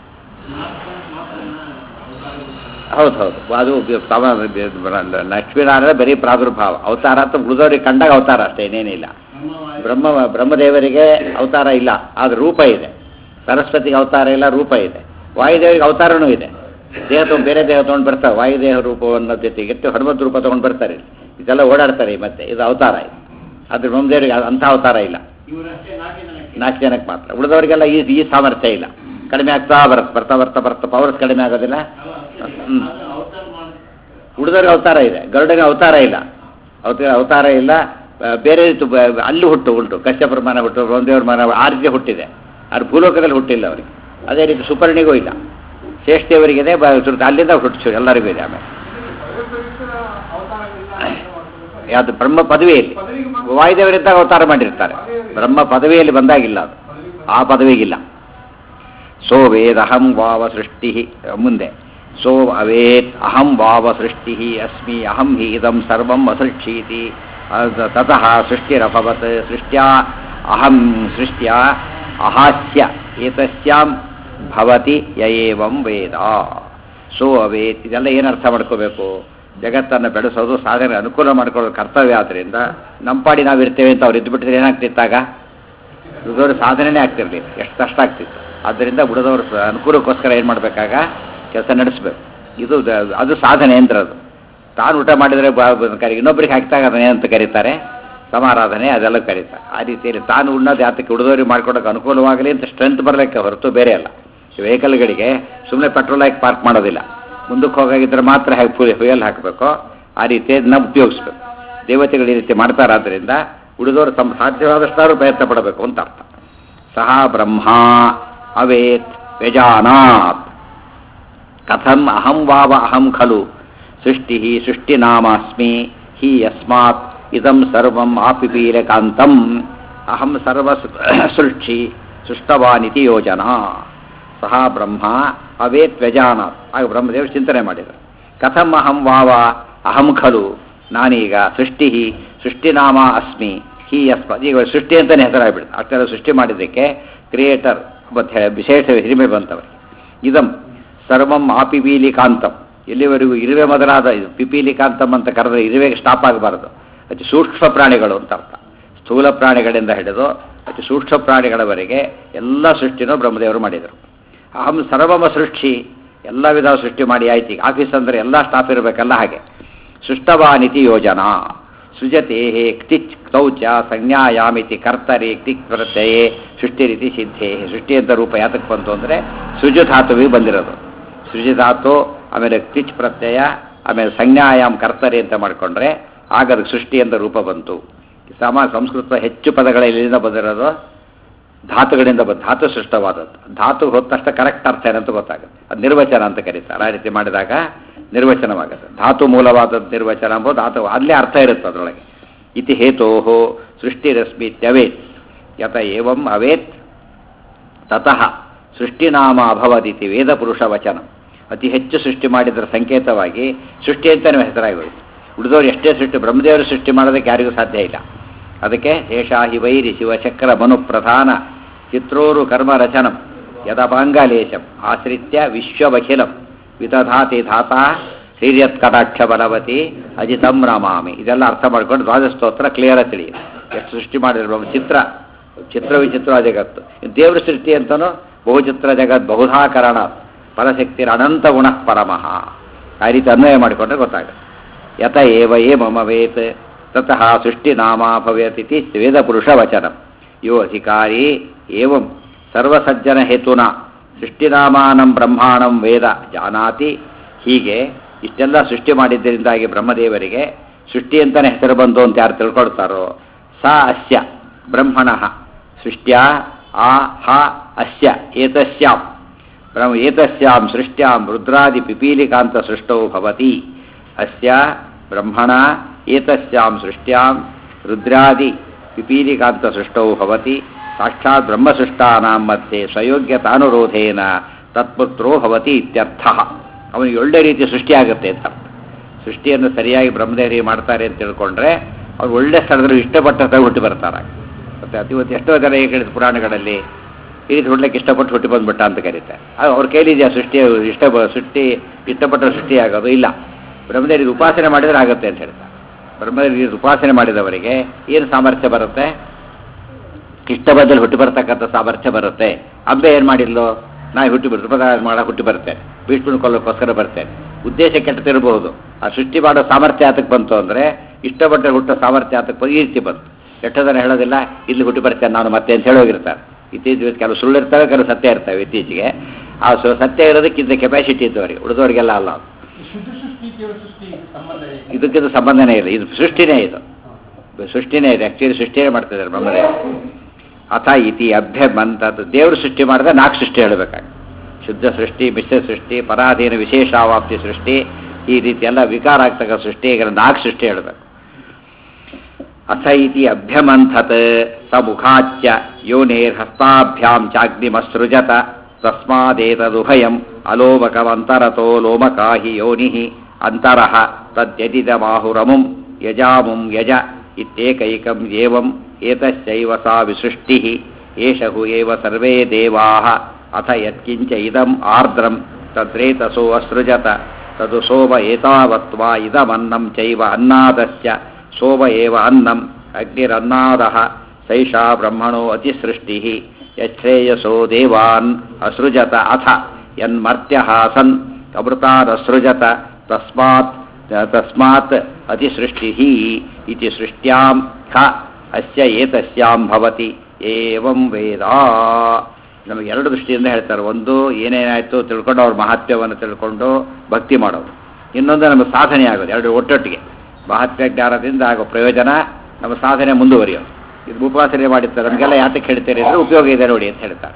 ಹೌದು ಹೌದು ಅದು ಬಿ- ತಮ- ಬಿ- ಬ- ಲಕ್ಷ್ಮೀನಾರಾಯಣ ಬರೀ ಪ್ರಾದುರ್ಭಾವ ಅವತಾರ ಅಂತ ಉಳಿದವ್ರಿಗೆ ಕಂಡಾಗ ಅವತಾರ ಅಷ್ಟೇ ಇನ್ನೇನಿಲ್ಲ ಬ್ರಹ್ಮ ಬ್ರಹ್ಮದೇವರಿಗೆ ಅವತಾರ ಇಲ್ಲ ಆದ್ರೆ ರೂಪ ಇದೆ ಸರಸ್ವತಿಗೆ ಅವತಾರ ಇಲ್ಲ ರೂಪ ಇದೆ ವಾಯುದೇವರಿಗೆ ಅವತಾರನೂ ಇದೆ ದೇಹ ತಗೊಂಡು ಬೇರೆ ದೇಹ ತೊಗೊಂಡು ಬರ್ತಾರೆ ವಾಯುದೇಹ ರೂಪವನ್ನು ಜೊತೆಗೆ ಇಟ್ಟು ಹನುಮಂತ ರೂಪ ತೊಗೊಂಡು ಬರ್ತಾರೆ ಇಲ್ಲಿ. ಇದೆಲ್ಲ ಓಡಾಡ್ತಾರೆ ಈ ಮತ್ತೆ ಇದು ಅವತಾರ ಇದು ಆದ್ರೆ ಬ್ರಹ್ಮದೇವರಿಗೆ ಅಂಥ ಅವತಾರ ಇಲ್ಲ ನಾಲ್ಕು ಜನಕ್ಕೆ ಮಾತ್ರ ಉಳಿದವರಿಗೆಲ್ಲ ಈ ಈ ಸಾಮರ್ಥ್ಯ ಇಲ್ಲ ಕಡಿಮೆ ಆಗ್ತಾ ಬರುತ್ತೆ ಬರ್ತಾ ಬರ್ತಾ ಬರ್ತಾ ಪವರ್ಸ್ ಕಡಿಮೆ ಆಗೋದಿಲ್ಲ ಹ್ಮ್ ಉಳಿದವ್ರಿಗೆ ಅವತಾರ ಇದೆ ಗರುಡನಿಗೆ ಅವತಾರ ಇಲ್ಲ ಅವತಾರ ಅವತಾರ ಇಲ್ಲ ಆ, ಬೇರೆ ರೀತಿ ಬ- ಅಲ್ಲಿ ಹುಟ್ಟು ಉಂಟು ಕಶ್ಯಪರ ಮನ ಹುಟ್ಟು ಬ್ರಹ್ಮದೇವ್ರ ಮನ ಆ ರೀತಿ ಹುಟ್ಟಿದೆ ಅದು ಭೂಲೋಕದಲ್ಲಿ ಹುಟ್ಟಿಲ್ಲ ಅವರಿಗೆ ಅದೇ ರೀತಿ ಸುಪರ್ಣಿಗೂ ಇಲ್ಲ ಶ್ರೇಷ್ಠದೇವರಿಗಿದೆ ಬ- ಸುರ್ತ- ಅಲ್ಲಿಂದ ಹುಟ್ಟು ಎಲ್ಲರಿಗೂ ಇದೆ ಆಮೇಲೆ ಅದು ಬ್ರಹ್ಮ ಪದವಿಯಲ್ಲಿ ವಾಯುದೇವರಿದ್ದಾಗ ಅವತಾರ ಮಾಡಿರ್ತಾರೆ ಬ್ರಹ್ಮ ಪದವಿಯಲ್ಲಿ ಬಂದಾಗಿಲ್ಲ ಅದು ಆ ಪದವಿಗಿಲ್ಲ ಸೋ ವೇದಹಂ ವಾವ ಸೃಷ್ಟಿ ಮುಂದೆ ಸೋ ಅವೇತ್ ಅಹಂ ವಾವ ಸೃಷ್ಟಿ ಅಸ್ಮಿ ಅಹಂ ಹಿ ಇದಂ ಸರ್ವಂ ಅಸೃಕ್ಷೀತಿ ಅದ್ ತತಃ ಸೃಷ್ಟಿರಭವತ್ ಸೃಷ್ಟ್ಯಾ ಅಹಂ ಸೃಷ್ಟ್ಯಾ ಅಹಾಸ್ಯ ಏತಸ್ಯಾಂ ಭವತಿ ಯಯೇವಂ ವೇದ ಸೋ ಅವೇತ್ ಇದೆಲ್ಲ ಏನು ಅರ್ಥ ಮಾಡ್ಕೋಬೇಕು ಜಗತ್ತನ್ನು ಬೆಳೆಸೋದು ಸಾಧನೆ ಅನುಕೂಲ ಮಾಡ್ಕೊಳ್ಳೋದು ಕರ್ತವ್ಯ ಆದ್ದರಿಂದ ನಮ್ಮ ಪಾಡಿ ನಾವು ಇರ್ತೇವೆ ಅಂತ ಅವ್ರು ಇದ್ದುಬಿಟ್ಟಿದ್ರೆ ಏನಾಗ್ತಿತ್ತಾಗ ಉಳಿದವರು ಸಾಧನೆನೇ ಆಗ್ತಿರ್ಲಿಲ್ಲ ಎಷ್ಟು ಕಷ್ಟ ಆಗ್ತಿತ್ತು ಆದ್ದರಿಂದ ಉಳಿದವರು ಸ- ಅನುಕೂಲಕ್ಕೋಸ್ಕರ ಏನು ಮಾಡಬೇಕಾಗ ಕೆಲಸ ನಡೆಸಬೇಕು ಇದು ದ- ಅದು ಸಾಧನೆ ಅಂದ್ರೆ ಅದು ತಾನು ಊಟ ಮಾಡಿದರೆ ಬ- ಬ- ಕರಿ ಇನ್ನೊಬ್ಬರಿಗೆ ಹಾಕಿದಾಗ ಅದನ್ನ ಏನಂತ ಕರೀತಾರೆ ಸಮಾರಾಧನೆ ಅದೆಲ್ಲ ಕರೀತಾರೆ ಆ ರೀತಿಯಲ್ಲಿ ತಾನು ಉಣ್ಣೋದು ಯಾತಕ್ಕೆ ಉಳಿದವ್ರಿಗೆ ಮಾಡ್ಕೊಡೋಕೆ ಅನುಕೂಲವಾಗಲಿ ಅಂತ ಸ್ಟ್ರೆಂತ್ ಬರಲಿಕ್ಕೆ ಹೊರತು ಬೇರೆ ಅಲ್ಲ ವೆಹಿಕಲ್ಗಳಿಗೆ ಸುಮ್ಮನೆ ಪೆಟ್ರೋಲ್ ಹಾಕಿ ಪಾರ್ಕ್ ಮಾಡೋದಿಲ್ಲ ಮುಂದಕ್ಕೆ ಹೋಗಾಗಿದ್ದರೆ ಮಾತ್ರ ಹಾಕಿ ಫುಲ್ ಫ್ಯೂಯಲ್ ಹಾಕಬೇಕು ಆ ರೀತಿ ಅದನ್ನ ಉಪಯೋಗಿಸ್ಬೇಕು ದೇವತೆಗಳು ಈ ರೀತಿ ಮಾಡ್ತಾರಾದ್ರಿಂದ ಉಳಿದವರು ತಮ್ಮ ಸಾಧ್ಯವಾದಷ್ಟಾದ್ರೂ ಪ್ರಯತ್ನ ಪಡಬೇಕು ಅಂತ ಅರ್ಥ ಸಹ ಬ್ರಹ್ಮ ಅವೇತ್ ವ್ಯಜಾನಾತ್ ಕಥಂ ಅಹಂ ವಾವ ಅಹಂ ಖಲು ಸೃಷ್ಟಿ ಸೃಷ್ಟಿನಾಮಾಸ್ಮಿ ಹಿ ಯಸ್ಮಾತ್ ಇದಂ ಸರ್ವಂ ಆಪಿಪೀಲಕಾಂತಂ ಅಹಂ ಸರ್ವ ಸೃಷ್ಟಿ ಸೃಷ್ಟವಾನಿತಿ ಯೋಜನಾ ಸಹ ಬ್ರಹ್ಮ ಅವೇತ್ ವ್ಯಜಾನಾತ್ ಆಗ ಬ್ರಹ್ಮದೇವರು ಚಿಂತನೆ ಮಾಡಿದರು ಕಥಂ ಅಹಂ ವಾವ ಅಹಂ ಖಲು ನಾನೀಗ ಸೃಷ್ಟಿ ಸೃಷ್ಟಿನಾಮ ಅಸ್ಮಿ ಹಿ ಯಸ್ಮ ಈಗ ಸೃಷ್ಟಿ ಅಂತಲೇ ಹೆಸರಾಗ್ಬಿಡ್ತು ಅಷ್ಟೆಲ್ಲ ಸೃಷ್ಟಿ ಮಾಡಿದ್ದಕ್ಕೆ ಕ್ರಿಯೇಟರ್ ಮತ್ತು ಹೇ- ವಿಶೇಷ ಹಿರಿಮೆ ಬಂತವರಿಗೆ ಇದಂ ಸರ್ವಂ ಆಪಿಪೀಲಿಕಾಂತಂ ಎಲ್ಲಿವರೆಗೂ ಇರುವೆ ಮೊದಲಾದ ಇದು ಪಿಪೀಲಿಕಾಂತಂ ಅಂತ ಕರೆದ್ರೆ ಇರುವೆಗೆ ಸ್ಟಾಪ್ ಆಗಬಾರದು ಅತಿ ಸೂಕ್ಷ್ಮ ಪ್ರಾಣಿಗಳು ಅಂತ ಅರ್ಥ ಸ್ಥೂಲ ಪ್ರಾಣಿಗಳಿಂದ ಹಿಡಿದು ಅತಿ ಸೂಕ್ಷ್ಮ ಪ್ರಾಣಿಗಳವರೆಗೆ ಎಲ್ಲ ಸೃಷ್ಟಿನೂ ಬ್ರಹ್ಮದೇವರು ಮಾಡಿದರು ಅಹಂ ಸರ್ವಮ ಸೃಷ್ಟಿ ಎಲ್ಲ ವಿಧ ಸೃಷ್ಟಿ ಮಾಡಿ ಆಯ್ತು ಈಗ ಆಫೀಸ್ ಅಂದರೆ ಎಲ್ಲ ಸ್ಟಾಫ್ ಇರಬೇಕಲ್ಲ ಹಾಗೆ ಸೃಷ್ಟವಾನಿತಿ ಯೋಜನಾ ಸೃಜತೆ ಕ್ತಿಚ್ ಕ್ತೌಚ ಸಂಜ್ಞಾಯಾಮಿತಿ ಕರ್ತರಿ ಕ್ತಿಕ್ ಪ್ರತ್ಯಯೇ ಸೃಷ್ಟಿ ರೀತಿ ಸಿದ್ಧೇ ಸೃಷ್ಟಿ ಅಂತ ರೂಪ ಯಾತಕ್ಕೆ ಬಂತು ಅಂದರೆ ಸೃಜಧಾತುವಿಗೆ ಬಂದಿರೋದು ಸೃಜಧಾತು ಆಮೇಲೆ ಕ್ತಿಚ್ ಪ್ರತ್ಯಯ ಆಮೇಲೆ ಸಂಜ್ಞಾಯಾಮ್ ಕರ್ತರಿ ಅಂತ ಮಾಡಿಕೊಂಡ್ರೆ ಆಗ ಅದಕ್ಕೆ ಸೃಷ್ಟಿ ಅಂತ ರೂಪ ಬಂತು ಸಮ ಸಂಸ್ಕೃತ ಹೆಚ್ಚು ಪದಗಳಲ್ಲಿ ಎಲ್ಲಿಂದ ಬಂದಿರೋದು ಧಾತುಗಳಿಂದ ಬಂದು ಧಾತು ಸೃಷ್ಟವಾದದ್ದು ಧಾತು ಹೋದ ತಕ್ಷಣ ಕರೆಕ್ಟ್ ಅರ್ಥ ಏನಂತ ಗೊತ್ತಾಗುತ್ತೆ ಅದು ನಿರ್ವಚನ ಅಂತ ಕರೀತಾರೆ ಆ ರೀತಿ ಮಾಡಿದಾಗ ನಿರ್ವಚನವಾಗುತ್ತೆ ಧಾತು ಮೂಲವಾದದ್ದು ನಿರ್ವಚನ ಎಂಬುದು ಧಾತು ಅಲ್ಲೇ ಅರ್ಥ ಇರುತ್ತೆ ಅದರೊಳಗೆ ಇತಿ ಹೇತೋ ಸೃಷ್ಟಿರಶ್ಮಿ ಇತ್ಯವೇತ್ ಯತ ಏವಂ ಅವೇತ್ ತತಃ ಸೃಷ್ಟಿನಾಮ ಅಭವದಿತಿ ವೇದ ಪುರುಷ ವಚನ ಅತಿ ಹೆಚ್ಚು ಸೃಷ್ಟಿ ಮಾಡಿದರ ಸಂಕೇತವಾಗಿ ಸೃಷ್ಟಿ ಅಂತಲೇ ಹೆಸರಾಗಿ ಹೋಯಿತು ಉಳಿದವರು ಎಷ್ಟೇ ಸೃಷ್ಟಿ ಬ್ರಹ್ಮದೇವರು ಸೃಷ್ಟಿ ಮಾಡೋದಕ್ಕೆ ಯಾರಿಗೂ ಸಾಧ್ಯ ಇಲ್ಲ ಅದಕ್ಕೆ ಶೇಷಾಹಿ ವೈರಿ ಶಿವಚಕ್ರ ಮನು ಪ್ರಧಾನ ಚಿತ್ರೋರು ಕರ್ಮ ರಚನಂ ಯದಪಾಂಗಲೇಶಂ ಆಶ್ರಿತ್ಯ ವಿಶ್ವವಖಿಲಂ ವಿದಧಾತಿ ಧಾತ ಹಿರಿಯತ್ ಕಟಾಕ್ಷ ಬಲವತಿ ಅಜಿತಂ ನಮಾಮಿ ಇದೆಲ್ಲ ಅರ್ಥ ಮಾಡ್ಕೊಂಡು ದ್ವಾದಶ ಸ್ತೋತ್ರ ಕ್ಲಿಯರ್ ತಿಳಿಯುತ್ತೆ ಎಷ್ಟು ಸೃಷ್ಟಿ ಮಾಡಿದ್ರು ಬ್ರಹ್ಮ ಚಿತ್ರ ಚಿತ್ರ ವಿಚಿತ್ರ ಜಗತ್ತು ಇನ್ನು ದೇವ್ರ ಸೃಷ್ಟಿ ಅಂತನೂ ಬಹುಚಿತ್ರ ಜಗತ್ ಬಹುಧಾಕರಣ ಪರಶಕ್ತಿ ಅನಂತ ಗುಣ ಪರಮಃ ಆ ರೀತಿ ಅನ್ವಯ ಮಾಡಿಕೊಂಡ್ರೆ ಗೊತ್ತಾಗುತ್ತೆ ಯತ ಏವ ಏ ಮಮ ವೇತ್ ತತಃ ಸೃಷ್ಟಿ ನಾಮ ಭವೇತಿತಿ ವೇದ ಪುರುಷ ವಚನ ಯೋ ಅಧಿಕಾರಿ ಏವಂ ಸರ್ವಸಜ್ಜನ ಹೇತುನ ಸೃಷ್ಟಿನಾಮಾನಂ ಬ್ರಹ್ಮಾಣಂ ವೇದ ಜಾನಾತಿ ಹೀಗೆ ಇಷ್ಟೆಲ್ಲ ಸೃಷ್ಟಿ ಮಾಡಿದ್ದರಿಂದಾಗಿ ಬ್ರಹ್ಮದೇವರಿಗೆ ಸೃಷ್ಟಿ ಅಂತಾನೆ ಹೆಸರು ಬಂತು ಅಂತ ಯಾರು ತಿಳ್ಕೊಳ್ತಾರೋ ಸ ಅಸ್ಯ ಬ್ರಹ್ಮಣ ಸೃಷ್ಟ್ಯ ಆ ಹ ಅಸ್ಯ ಏತಸ್ಯಾಂ ಬ್ರಹ್ಮ ಏತಸ್ಯಾಂ ಸೃಷ್ಟ್ಯಾಂ ರುದ್ರಾದಿ ಪಿಪೀಲಿಕಾಂತ ಸೃಷ್ಟೌ ಭವತಿ ಅಸ್ಯ ಬ್ರಹ್ಮಣ ಏತಸ್ಯಾಂ ಸೃಷ್ಟ್ಯಾಂ ರುದ್ರಾದಿ ಪಿಪೀಲಿಕಾಂತ ಸೃಷ್ಟೌ ಭವತಿ ಸಾಕ್ಷಾತ್ ಬ್ರಹ್ಮಸೃಷ್ಟಾನಾಂ ಮಧ್ಯೆ ಸ್ವಯೋಗ್ಯತಾನುರೋಧೇನ ತತ್ಪುತ್ರೋ ಭವತಿ ಇತ್ಯರ್ಥ ಅವನಿಗೆ ಒಳ್ಳೆ ರೀತಿ ಸೃಷ್ಟಿಯಾಗುತ್ತೆ ಅಂತ ಸೃಷ್ಟಿಯನ್ನು ಸರಿಯಾಗಿ ಬ್ರಹ್ಮದೇವರಿಗೆ ಮಾಡ್ತಾರೆ ಅಂತ ತಿಳ್ಕೊಂಡ್ರೆ ಅವ್ರು ಒಳ್ಳೆ ಸ್ಥಳದಲ್ಲಿ ಇಷ್ಟಪಟ್ಟ ಸ್ಥಳ ಹುಟ್ಟಿ ಬರ್ತಾರೆ ಮತ್ತೆ ಅತಿವತ್ತು ಎಷ್ಟೋ ಜನ ಹೇಗೆ ಹೇಳಿದ ಪುರಾಣಗಳಲ್ಲಿ ಈ ರೀತಿ ಹುಡ್ಲಿಕ್ಕೆ ಇಷ್ಟಪಟ್ಟು ಹುಟ್ಟಿ ಬಂದ್ಬಿಟ್ಟ ಅಂತ ಕರೀತಾರೆ ಅದು ಅವ್ರ ಕೈಲಿದೆಯಾ ಸೃಷ್ಟಿ ಇಷ್ಟ ಸೃಷ್ಟಿ ಇಷ್ಟಪಟ್ಟ ಸೃಷ್ಟಿ ಆಗೋದು ಇಲ್ಲ ಬ್ರಹ್ಮದೇವರಿಗೆ ಉಪಾಸನೆ ಮಾಡಿದ್ರೆ ಆಗುತ್ತೆ ಅಂತ ಹೇಳ್ತಾರೆ ಬ್ರಹ್ಮದೇವರಿಗೆ ಉಪಾಸನೆ ಮಾಡಿದವರಿಗೆ ಏನು ಸಾಮರ್ಥ್ಯ ಬರುತ್ತೆ ಇಷ್ಟಬದ್ದಲ್ಲಿ ಹುಟ್ಟಿ ಬರ್ತಕ್ಕಂಥ ಸಾಮರ್ಥ್ಯ ಬರುತ್ತೆ ಅಂಬೆ ಏನು ಮಾಡಿಲ್ಲೋ ನಾ ಹುಟ್ಟಿ ಬರ್ ಉಪಕಾರ ಮಾಡ ಹುಟ್ಟಿ ಬರ್ತೇನೆ ಭೀಷ್ಮನ ಕೊಲ್ಲೋಕ್ಕೋಸ್ಕರ ಬರ್ತೇನೆ ಉದ್ದೇಶ ಕೆಟ್ಟದಿರಬಹುದು ಆ ಸೃಷ್ಟಿ ಮಾಡೋ ಸಾಮರ್ಥ್ಯ ಆತಕ್ಕೆ ಬಂತು ಅಂದರೆ ಇಷ್ಟಪಟ್ಟ ಹುಟ್ಟೋ ಸಾಮರ್ಥ್ಯ ಆತಕ್ಕೆ ಬಂದು ಈ ರೀತಿ ಬಂತು ಎಷ್ಟೋ ಜನ ಹೇಳೋದಿಲ್ಲ ಇಲ್ಲಿ ಹುಟ್ಟಿ ಬರ್ತೇನೆ ನಾನು ಮತ್ತೆ ಅಂತ ಹೇಳೋಗಿರ್ತಾರೆ ಇತ್ತೀಚೆಗೆ ಕೆಲವು ಸುಳ್ಳು ಇರ್ತವೆ ಕೆಲವು ಸತ್ಯ ಇರ್ತವೆ ಇತ್ತೀಚೆಗೆ ಆ ಸು- ಸತ್ಯ ಇರೋದಕ್ಕಿಂತ ಕೆಪಾಸಿಟಿ ಇದ್ದವರಿಗೆ ಉಳಿದವರಿಗೆಲ್ಲ ಅಲ್ಲ ಅದು. ಶುದ್ಧ ಸೃಷ್ಟಿ ಕೇವಲ ಸೃಷ್ಟಿ ಸಂಬಂಧ ಹೇಗೆ? ಇದಕ್ಕಿಂತ ಸಂಬಂಧನೇ ಇಲ್ಲ ಇದು ಸೃಷ್ಟಿನೇ ಇದು ಸೃಷ್ಟಿನೇ ಇದೆ ಆ್ಯಕ್ಚುಲಿ ಸೃಷ್ಟಿನೇ ಮಾಡ್ತಿದ್ದಾರೆ ಬ್ರಹ್ಮದೇವ ಅಥ ಇತಿ ಅಭ್ಯಮಂತದ್ದು ದೇವರು ಸೃಷ್ಟಿ ಮಾಡಿದ್ರೆ ನಾಲ್ಕು ಸೃಷ್ಟಿ ಹೇಳಬೇಕಾಗ ಶುದ್ಧ ಸೃಷ್ಟಿ ಮಿಶ್ರ ಸೃಷ್ಟಿ ಪರಾಧೀನ ವಿಶೇಷಾವಾಪ್ತಿ ಸೃಷ್ಟಿ ಈ ರೀತಿ ಎಲ್ಲ ವಿಕಾರ ಆಗ್ತಕ್ಕ ಸೃಷ್ಟಿ ಈಗ ನಾಲ್ಕು ಸೃಷ್ಟಿ ಹೇಳಬೇಕು ಅಥ ಇತಿ ಅಭ್ಯಮಂಥತ್ ಸ ಮುಖಾಚ್ಯ ಯೋನೇರ್ಹಸ್ತಾಭ್ಯಾಂ ಚಾಗ್ನಿಮಸೃಜತ ತಸ್ಮಾದೇತದುಭಯಂ ಅಲೋಮಕವಂತರತೋ ಲೋಮಕಾಹಿ ಯೋನಿಃ ಅಂತರಃ ತದ್ಯದಿದಮಾಹುರಮುಂ ಯಜಾಮುಂ ಯಜ ಇತ್ಯೇಕೈಕಂ ಏವಂ ಏತಸ್ಯೈವ ಸಾ ವಿಸೃಷ್ಟಿಃ ಏಷಹು ಏವ ಸರ್ವೇ ದೇವಾಃ ಅಥ ಯತ್ಕಿಂಚ ಇದಂ ಆರ್ದ್ರಂ ತದ್ರೇತಸೋ ಅಸೃಜತ ತದು ಸೋಮ ಏತಾವತ್ವಾ ಇದಮನ್ನಂ ಚೈವ ಅನ್ನಾದಸ್ಯ ಸೋಮ ಏವ ಅನ್ನಂ ಅಗ್ನಿರನ್ನಾದಃ ಸೈಷಾ ಬ್ರಹ್ಮಣೋ ಅತಿಸೃಷ್ಟಿಃ ಯಚ್ಛ್ರೇಯಸೋ ದೇವಾನ್ ಅಸೃಜತ ಅಥ ಯನ್ಮರ್ತ್ಯಃ ಸನ್ ಅಮೃತಾದಸೃಜತ ತಸ್ಮಾತ್ ತಸ್ಮಾತ್ ಅತಿಸೃಷ್ಟಿಃ ಇತಿ ಸೃಷ್ಟ್ಯಾಂ ಖ ಅಸ್ಯ ಏತಸ್ಯಾಂ ಭವತಿ ಏವಂ ವೇದ ನಮಗೆ ಎರಡು ದೃಷ್ಟಿಯಿಂದ ಹೇಳ್ತಾರೆ ಒಂದು ಏನೇನಾಯಿತು ತಿಳ್ಕೊಂಡು ಅವ್ರ ಮಹತ್ವವನ್ನು ತಿಳ್ಕೊಂಡು ಭಕ್ತಿ ಮಾಡೋದು ಇನ್ನೊಂದು ನಮ್ಮ ಸಾಧನೆ ಆಗೋದು ಎರಡು ಒಟ್ಟೊಟ್ಟಿಗೆ ಮಹತ್ವ ಜ್ಞಾನದಿಂದ ಆಗೋ ಪ್ರಯೋಜನ ನಮ್ಮ ಸಾಧನೆ ಮುಂದುವರಿಯೋದು ಇದು ಉಪಾಸನೆ ಮಾಡಿರ್ತಾರೆ ನಮಗೆಲ್ಲ ಯಾತಕ್ಕೆ ಹೇಳ್ತಾರೆ ಅಂದರೆ ಉಪಯೋಗ ಇದೆ ನೋಡಿ ಅಂತ ಹೇಳ್ತಾರೆ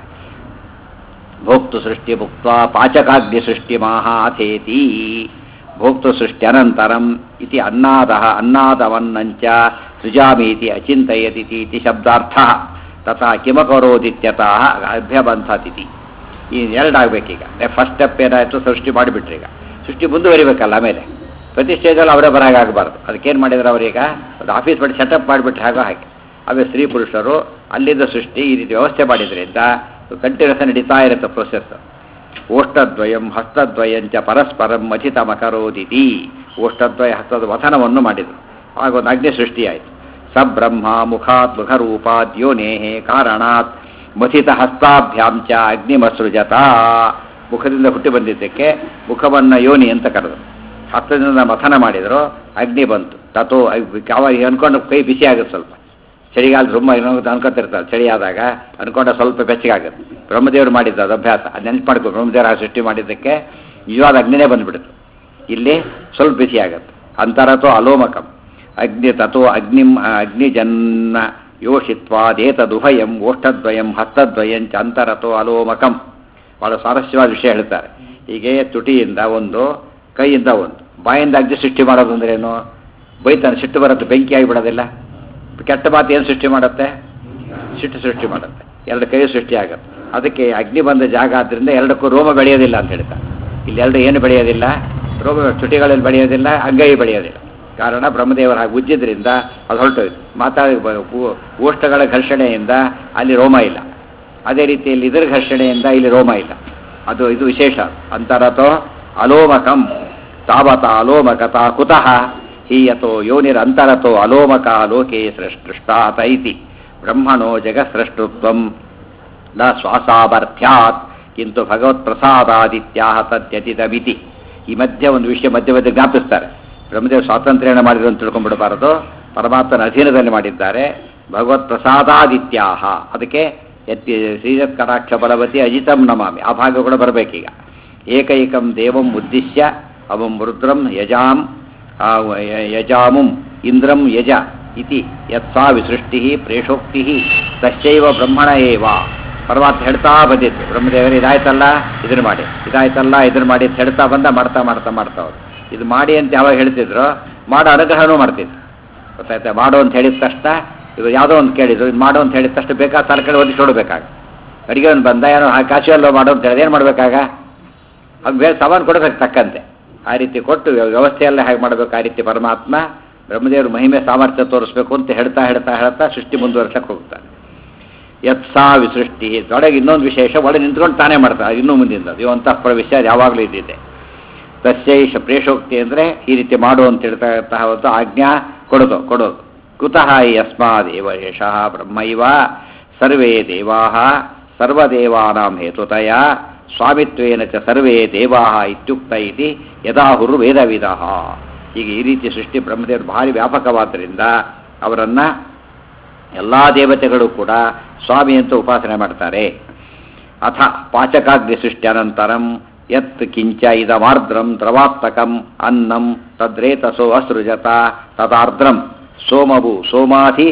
ಭೋಕ್ತು ಸೃಷ್ಟಿ ಭುಕ್ತ ಪಾಚಕಾಗ್ನಿ ಸೃಷ್ಟಿ ಮಾಹಾಥೇತಿ ಭೋಕ್ತು ಸೃಷ್ಟಿ ಅನಂತರಂ ಇತಿ ಅನ್ನಾದ ಅನ್ನಾದವನ್ನಂಚ ಸೃಜಾಮೀತಿ ಅಚಿಂತಯತಿ ಇತಿ ಶಬ್ದಾರ್ಥ ತಥಾ ಕಿಮಕರೋದಿತ್ಯತಃ ಅಭ್ಯಬಂಧತಿತಿ ಈ ಎರಡಾಗಬೇಕೀಗ ಫಸ್ಟ್ ಸ್ಟೆಪ್ ಏನಾಯಿತು ಸೃಷ್ಟಿ ಮಾಡಿಬಿಟ್ರಿ ಈಗ ಸೃಷ್ಟಿ ಮುಂದುವರಿಬೇಕಲ್ಲ ಆಮೇಲೆ ಪ್ರತಿ ಸ್ಟೇಜಲ್ಲಿ ಅವರೇ ಬರಾಗಬಾರ್ದು ಅದಕ್ಕೇನು ಮಾಡಿದ್ರು ಅವರೀಗ ಒಂದು ಆಫೀಸ್ ಮಾಡಿ ಸೆಟಪ್ ಮಾಡಿಬಿಟ್ರೆ ಹಾಗೋ ಹಾಗೆ ಆಮೇಲೆ ಸ್ತ್ರೀ ಪುರುಷರು ಅಲ್ಲಿಂದ ಸೃಷ್ಟಿ ಈ ರೀತಿ ವ್ಯವಸ್ಥೆ ಮಾಡಿದ್ರಿಂದ ಕಂಟಿನ್ಯೂಸ್ ನಡೀತಾ ಇರುತ್ತೆ ಪ್ರೊಸೆಸ್ ಓಷ್ಟದ್ವಯಂ ಹಸ್ತದ್ವಯಂಚ ಪರಸ್ಪರಂ ಮಥಿತ ಮಕರೋದಿತಿ ಓಷ್ಟದ್ವಯ ಹಸ್ತದ ವಥನವನ್ನು ಮಾಡಿದರು ಆಗ ಒಂದು ಅಗ್ನಿ ಸೃಷ್ಟಿಯಾಯಿತು ಸ ಬ್ರಹ್ಮ ಮುಖಾತ್ ಮುಖರೂಪಾತ್ ಯೋನೇಹೆ ಕಾರಣಾತ್ ಮಥಿತ ಹಸ್ತಾಭ್ಯಾಂ ಚ ಅಗ್ನಿಮಸೃಜತ ಮುಖದಿಂದ ಹುಟ್ಟಿ ಬಂದಿದ್ದಕ್ಕೆ ಮುಖವನ್ನು ಯೋನಿ ಅಂತ ಕರೆದರು ಹಸ್ತದಿಂದ ಮಥನ ಮಾಡಿದರು ಅಗ್ನಿ ಬಂತು ತಥೋ ಯಾವ ಅನ್ಕೊಂಡು ಕೈ ಬಿಸಿ ಆಗುತ್ತೆ ಸ್ವಲ್ಪ ಚಳಿಗಾಲ ತುಂಬ ಇನ್ನೊಂದು ಅನ್ಕೊತಿರ್ತಾರೆ ಚಳಿ ಆದಾಗ ಅನ್ಕೊಂಡ ಸ್ವಲ್ಪ ಬೆಚ್ಚಗಾಗುತ್ತೆ ಬ್ರಹ್ಮದೇವರು ಮಾಡಿದ್ದು ಅದು ಅಭ್ಯಾಸ ಅದು ನೆನ್ಪು ಮಾಡ್ಕೊ ಬ್ರಹ್ಮದೇವರ ಆ ಸೃಷ್ಟಿ ಮಾಡಿದ್ದಕ್ಕೆ ನಿಜವಾದ ಅಗ್ನಿನೇ ಬಂದ್ಬಿಡ್ತು ಇಲ್ಲಿ ಸ್ವಲ್ಪ ಬಿಸಿ ಆಗುತ್ತೆ ಅಂತರತೋ ಅಲೋಮಕಂ ಅಗ್ನಿ ತಥೋ ಅಗ್ನಿಂ ಅಗ್ನಿಜನ್ನ ಯೋಷಿತ್ವಾದೇತದುಭಯಂ ಓಷ್ಠದ್ವಯಂ ಹಸ್ತದ್ವಯಂಚ ಅಂತರತೋ ಅಲೋಮಕಂ ಭಾಳ ಸ್ವಾರಸ್ಯವಾದ ವಿಷಯ ಹೇಳ್ತಾರೆ ಹೀಗೆ ತುಟಿಯಿಂದ ಒಂದು ಕೈಯಿಂದ ಒಂದು ಬಾಯಿಂದ ಅಗ್ನಿ ಸೃಷ್ಟಿ ಮಾಡೋದು ಅಂದ್ರೇನು ಬೈತಾನೆ ಸಿಟ್ಟು ಬರುತ್ತೆ ಬೆಂಕಿ ಆಗಿಬಿಡೋದಿಲ್ಲ ಕೆಟ್ಟ ಮಾತು ಏನು ಸೃಷ್ಟಿ ಮಾಡುತ್ತೆ ಸಿಟ್ಟು ಸೃಷ್ಟಿ ಮಾಡುತ್ತೆ ಎರಡು ಕೈ ಸೃಷ್ಟಿ ಆಗುತ್ತೆ ಅದಕ್ಕೆ ಅಗ್ನಿ ಬಂದ ಜಾಗ ಆದ್ದರಿಂದ ಎರಡಕ್ಕೂ ರೋಮ ಬೆಳೆಯೋದಿಲ್ಲ ಅಂತ ಹೇಳ್ತಾರೆ ಇಲ್ಲಿ ಎರಡು ಏನು ಬೆಳೆಯೋದಿಲ್ಲ ರೋಮ ತುಟಿಗಳಲ್ಲಿ ಬೆಳೆಯೋದಿಲ್ಲ ಅಂಗೈ ಬೆಳೆಯೋದಿಲ್ಲ ಕಾರಣ ಬ್ರಹ್ಮದೇವರ ಹಾಗೆ ಉಜ್ಜಿದ್ರಿಂದ ಅದು ಹೊರಟೋಯ್ತು ಮಾತಾಡಿ ಓಷ್ಟಗಳ ಘರ್ಷಣೆಯಿಂದ ಅಲ್ಲಿ ರೋಮ ಇಲ್ಲ ಅದೇ ರೀತಿಯಲ್ಲಿ ಇದರ ಘರ್ಷಣೆಯಿಂದ ಇಲ್ಲಿ ರೋಮ ಇಲ್ಲ ಅದು ಇದು ವಿಶೇಷ ಅಂತರತೋ ಅಲೋಮಕಂ ತಾವತ ಅಲೋಮಕತ ಕುತಃ ಹೀಯತೋ ಯೋನಿರಂತರತೋ ಅಲೋಮಕ ಲೋಕೆ ಸೃಷ್ಟಾತ ಇತಿ ಬ್ರಹ್ಮಣೋ ಜಗತ್ಸೃಷ್ಟುತ್ವಂ ನ ಶ್ವಾಸಾಮರ್ಥ್ಯಾತ್ ಕಿಂತು ಭಗವತ್ ಪ್ರಸಾದಾದಿತ್ಯಾಹ ತದ್ಯತಿತಮಿತಿ ಈ ಮಧ್ಯೆ ಒಂದು ವಿಷಯ ಮಧ್ಯ ಮಧ್ಯೆ ಜ್ಞಾಪಿಸ್ತಾರೆ ಬ್ರಹ್ಮದೇವ ಸ್ವಾತಂತ್ರ್ಯನ ಮಾಡಿದ್ರು ಅಂತ ತಿಳ್ಕೊಂಡ್ಬಿಡಬಾರದು ಪರಮಾತ್ಮನ ಅಧೀನದಲ್ಲಿ ಮಾಡಿದ್ದಾರೆ ಭಗವತ್ ಪ್ರಸಾದಾದಿತ್ಯಾಹ ಅದಕ್ಕೆ ಎತ್ತಿ ಶ್ರೀರತ್ ಕಟಾಕ್ಷ ಬಲವತಿ ಅಜಿತಂ ನಮಾಮಿ ಆ ಭಾಗ ಕೂಡ ಬರಬೇಕೀಗ ಏಕೈಕಂ ದೇವಂ ಉದ್ದಿಶ್ಯ ಅವಂ ರುದ್ರಂ ಯಜಾಂ ಆ ಯ- ಯಜಾಮುಂ ಇಂದ್ರಂ ಯಜ ಇತಿ ಯತ್ಸಾ ವಿಸೃಷ್ಟಿ ಪ್ರೇಷೋಕ್ತಿ ತಶ್ಚೈವ ಬ್ರಹ್ಮಣ ಏವ ಪರಮಾತ್ಮ ಹೇಳ್ತಾ ಬಂದಿತ್ತು ಬ್ರಹ್ಮದೇವರು ಇದಾಯ್ತಲ್ಲ ಇದನ್ನು ಮಾಡಿ ಇದಾಯ್ತಲ್ಲ ಇದನ್ನು ಮಾಡಿ ಅಂತ ಹೇಳ್ತಾ ಬಂದ ಮಾಡ್ತಾ ಮಾಡ್ತಾ ಮಾಡ್ತಾ ಹೋದ್ರು ಇದು ಮಾಡಿ ಅಂತ ಯಾವಾಗ ಹೇಳ್ತಿದ್ರು ಮಾಡೋ ಅನುಗ್ರಹನೂ ಮಾಡ್ತಿದ್ರು ಗೊತ್ತಾಯ್ತಾ ಮಾಡು ಅಂತ ಹೇಳಿದ ತಕ್ಷಣ ಇವರು ಯಾವುದೋ ಒಂದು ಕೇಳಿದ್ರು ಇದು ಮಾಡು ಅಂತ ಹೇಳಿದ ತಕ್ಷಣ ಬೇಕಾದ ತರಕಾರಿ ಒದಿಸಿ ನೋಡ್ಬೇಕಾಗ ಅಡಿಗೆ ಒಂದು ಬಂದ ಏನೋ ಕಾಶಿಯಲ್ಲೋ ಮಾಡು ಅಂತ ಹೇಳಿದ್ರೆ ಏನು ಮಾಡಬೇಕಾಗ ಅದು ಬೇರೆ ಸಾಮಾನು ಕೊಡಬೇಕು ತಕ್ಕಂತೆ ಆ ರೀತಿ ಕೊಟ್ಟು ವ್ಯ- ವ್ಯವಸ್ಥೆ ಎಲ್ಲ ಹೇಗೆ ಮಾಡಬೇಕು ಆ ರೀತಿ ಪರಮಾತ್ಮ ಬ್ರಹ್ಮದೇವರು ಮಹಿಮೆ ಸಾಮರ್ಥ್ಯ ತೋರಿಸ್ಬೇಕು ಅಂತ ಹೇಳ್ತಾ ಹೇಳ್ತಾ ಹೇಳ್ತಾ ಸೃಷ್ಟಿ ಮುಂದುವರ್ಸಕ್ಕೆ ಹೋಗ್ತಾನೆ ಯತ್ಸಾ ವಿಸೃಷ್ಟಿ ಒಳಗೆ ಇನ್ನೊಂದು ವಿಶೇಷ ಒಳಗೆ ನಿಂತ್ಕೊಂಡು ತಾನೇ ಮಾಡ್ತಾರೆ ಇನ್ನೂ ಮುಂದಿಂದ ಅದು ಅಂತಃ ಪ್ರವೇಶ ಅದು ಯಾವಾಗಲೂ ಇದ್ದಿದೆ ತಸ್ಯೈಷ ಪ್ರೇಷೋಕ್ತಿ ಅಂದರೆ ಈ ರೀತಿ ಮಾಡು ಅಂತ ಹೇಳ್ತಾ ಇರ್ತಾ ಹೊತ್ತು ಆಜ್ಞಾ ಕೊಡೋದು ಕೊಡೋದು ಕುತಃ ಯಸ್ಮಾದೇವ ಯಶಃ ಬ್ರಹ್ಮೈವ ಸರ್ವೇ ದೇವಾ ಸರ್ವದೇವಾನಾಂ ಹೇತುತಯ ಸ್ವಾಮಿತ್ವೇನ ಚ ಸರ್ವೇ ದೇವಾ ಇತ್ಯುಕ್ತ ಇತಿ ಯದಾಹುರು ವೇದವಿಧ ಈಗ ಈ ರೀತಿ ಸೃಷ್ಟಿ ಬ್ರಹ್ಮದೇವರು ಭಾರಿ ವ್ಯಾಪಕವಾದ್ದರಿಂದ ಅವರನ್ನು ಎಲ್ಲ ದೇವತೆಗಳು ಕೂಡ ಸ್ವಾಮಿ ಅಂತ ಉಪಾಸನೆ ಮಾಡ್ತಾರೆ ಅಥ ಪಾಚಕಾಗ್ನಿ ಸೃಷ್ಟಿ ಅನಂತರಂ ಯತ್ ಕಿಂಚ ಇದಮಾರ್ದ್ರಂ ದ್ರವಾತ್ಮಕಂ ಅನ್ನಂ ತದ್ರೇತಸೋ ಅಸೃಜತ ತದಾರ್ದ್ರಂ ಸೋಮವು ಸೋಮಾಧಿ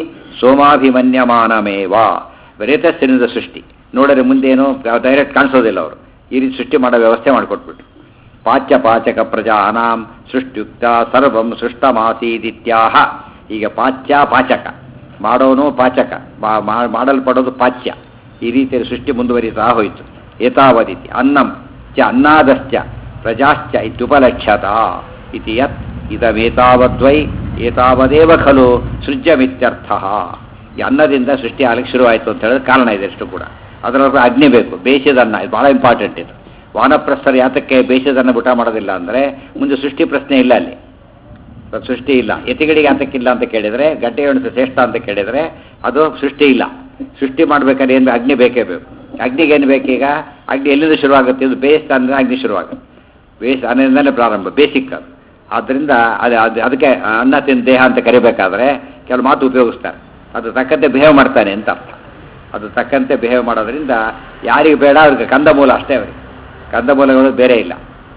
ಸೋಮಾಭಿಮನ್ಯಮಾನಮೇವ ರೇತಸ್ಸಿನಿಂದ ಸೃಷ್ಟಿ ನೋಡಿದ್ರೆ ಮುಂದೇನು ಡೈರೆಕ್ಟ್ ಕಾಣಿಸೋದಿಲ್ಲ ಅವರು ಈ ರೀತಿ ಸೃಷ್ಟಿ ಮಾಡೋ ವ್ಯವಸ್ಥೆ ಮಾಡಿಕೊಟ್ಬಿಟ್ಟು ಪಾಚ್ಯ ಪಾಚಕ ಪ್ರಜಾನಾಂ ಸೃಷ್ಟ್ಯುಕ್ತ ಸರ್ವಂ ಸೃಷ್ಟಮಾಸೀದಿತ್ಯಾಹ ಈಗ ಪಾಚ್ಯ ಪಾಚಕ ಮಾಡೋನು ಪಾಚಕ ಮಾ- ಮಾ- ಮಾಡಲ್ಪಡೋದು ಪಾಚ್ಯ ಈ ರೀತಿಯಲ್ಲಿ ಸೃಷ್ಟಿ ಮುಂದುವರಿತಾ ಹೋಯಿತು ಏತಾವದಿತಿ ಅನ್ನಂ ಚ ಅನ್ನಾದಶ್ಚ ಪ್ರಜಾಶ್ಚ ಇತ್ಯುಪಲಕ್ಷ್ಯತ ಇತಿ ಯತ್ ಇದಮೇತಾವದ್ವೈ ಏತಾವದೇವ ಖಲು ಸೃಜ್ಯಮಿತ್ಯರ್ಥ ಈ ಅನ್ನದಿಂದ ಸೃಷ್ಟಿ ಆಗಲಿಕ್ಕೆ ಶುರುವಾಯಿತು ಅಂತ ಹೇಳಿದ್ರೆ ಕಾರಣ ಇದೆ ಅಷ್ಟು ಕೂಡ ಅದರೊಳಗೆ ಅಗ್ನಿ ಬೇಕು ಬೇಯಿಸಿದ ಅನ್ನ ಇದು ಭಾಳ ಇಂಪಾರ್ಟೆಂಟ್ ಇದು ವಾನಪ್ರಸ್ಥರು ಯಾತಕ್ಕೆ ಬೇಯಿಸಿದ ಅನ್ನ ಊಟ ಮಾಡೋದಿಲ್ಲ ಅಂದರೆ ಮುಂದೆ ಸೃಷ್ಟಿ ಪ್ರಶ್ನೆ ಇಲ್ಲ ಅಲ್ಲಿ ಅದು ಸೃಷ್ಟಿ ಇಲ್ಲ ಯತಿಗಳಿಗೆ ಯಾತಕ್ಕಿಲ್ಲ ಅಂತ ಕೇಳಿದರೆ ಗಡ್ಡೆ ಎಣಸು ಶ್ರೇಷ್ಠ ಅಂತ ಕೇಳಿದರೆ ಅದು ಸೃಷ್ಟಿ ಇಲ್ಲ ಸೃಷ್ಟಿ ಮಾಡ್ಬೇಕಾದ್ರೆ ಏನು ಅಗ್ನಿ ಬೇಕೇ ಬೇಕು ಅಗ್ನಿಗೆ ಏನು ಬೇಕೀಗ ಅಗ್ನಿ ಎಲ್ಲಿಂದ ಶುರುವಾಗುತ್ತೆ ಇದು ಬೇಯಿಸ್ತಾ ಅಂದರೆ ಅಗ್ನಿ ಶುರುವಾಗುತ್ತೆ ಬೇಯಿಸ್ ಅನ್ನದಿಂದಲೇ ಪ್ರಾರಂಭ ಬೇಸಿಕ್ ಅದು ಆದ್ದರಿಂದ ಅದು ಅದು ಅದಕ್ಕೆ ಅನ್ನ ತಿಂದ ದೇಹ ಅಂತ ಕರಿಬೇಕಾದ್ರೆ ಕೆಲವು ಮಾತು ಉಪಯೋಗಿಸ್ತಾರೆ ಅದು ತಕ್ಕಂತೆ ಬಿಹೇವ್ ಮಾಡ್ತಾನೆ ಅಂತ ಅರ್ಥ ಅದು ತಕ್ಕಂತೆ ಬಿಹೇವ್ ಮಾಡೋದ್ರಿಂದ ಯಾರಿಗೆ ಬೇಡ ಅವ್ರಿಗೆ ಕಂದಮೂಲ ಅಷ್ಟೇ ಅವರಿಗೆ ಕಂದಮೂಲಗಳು ಬೇರೆ ಇಲ್ಲ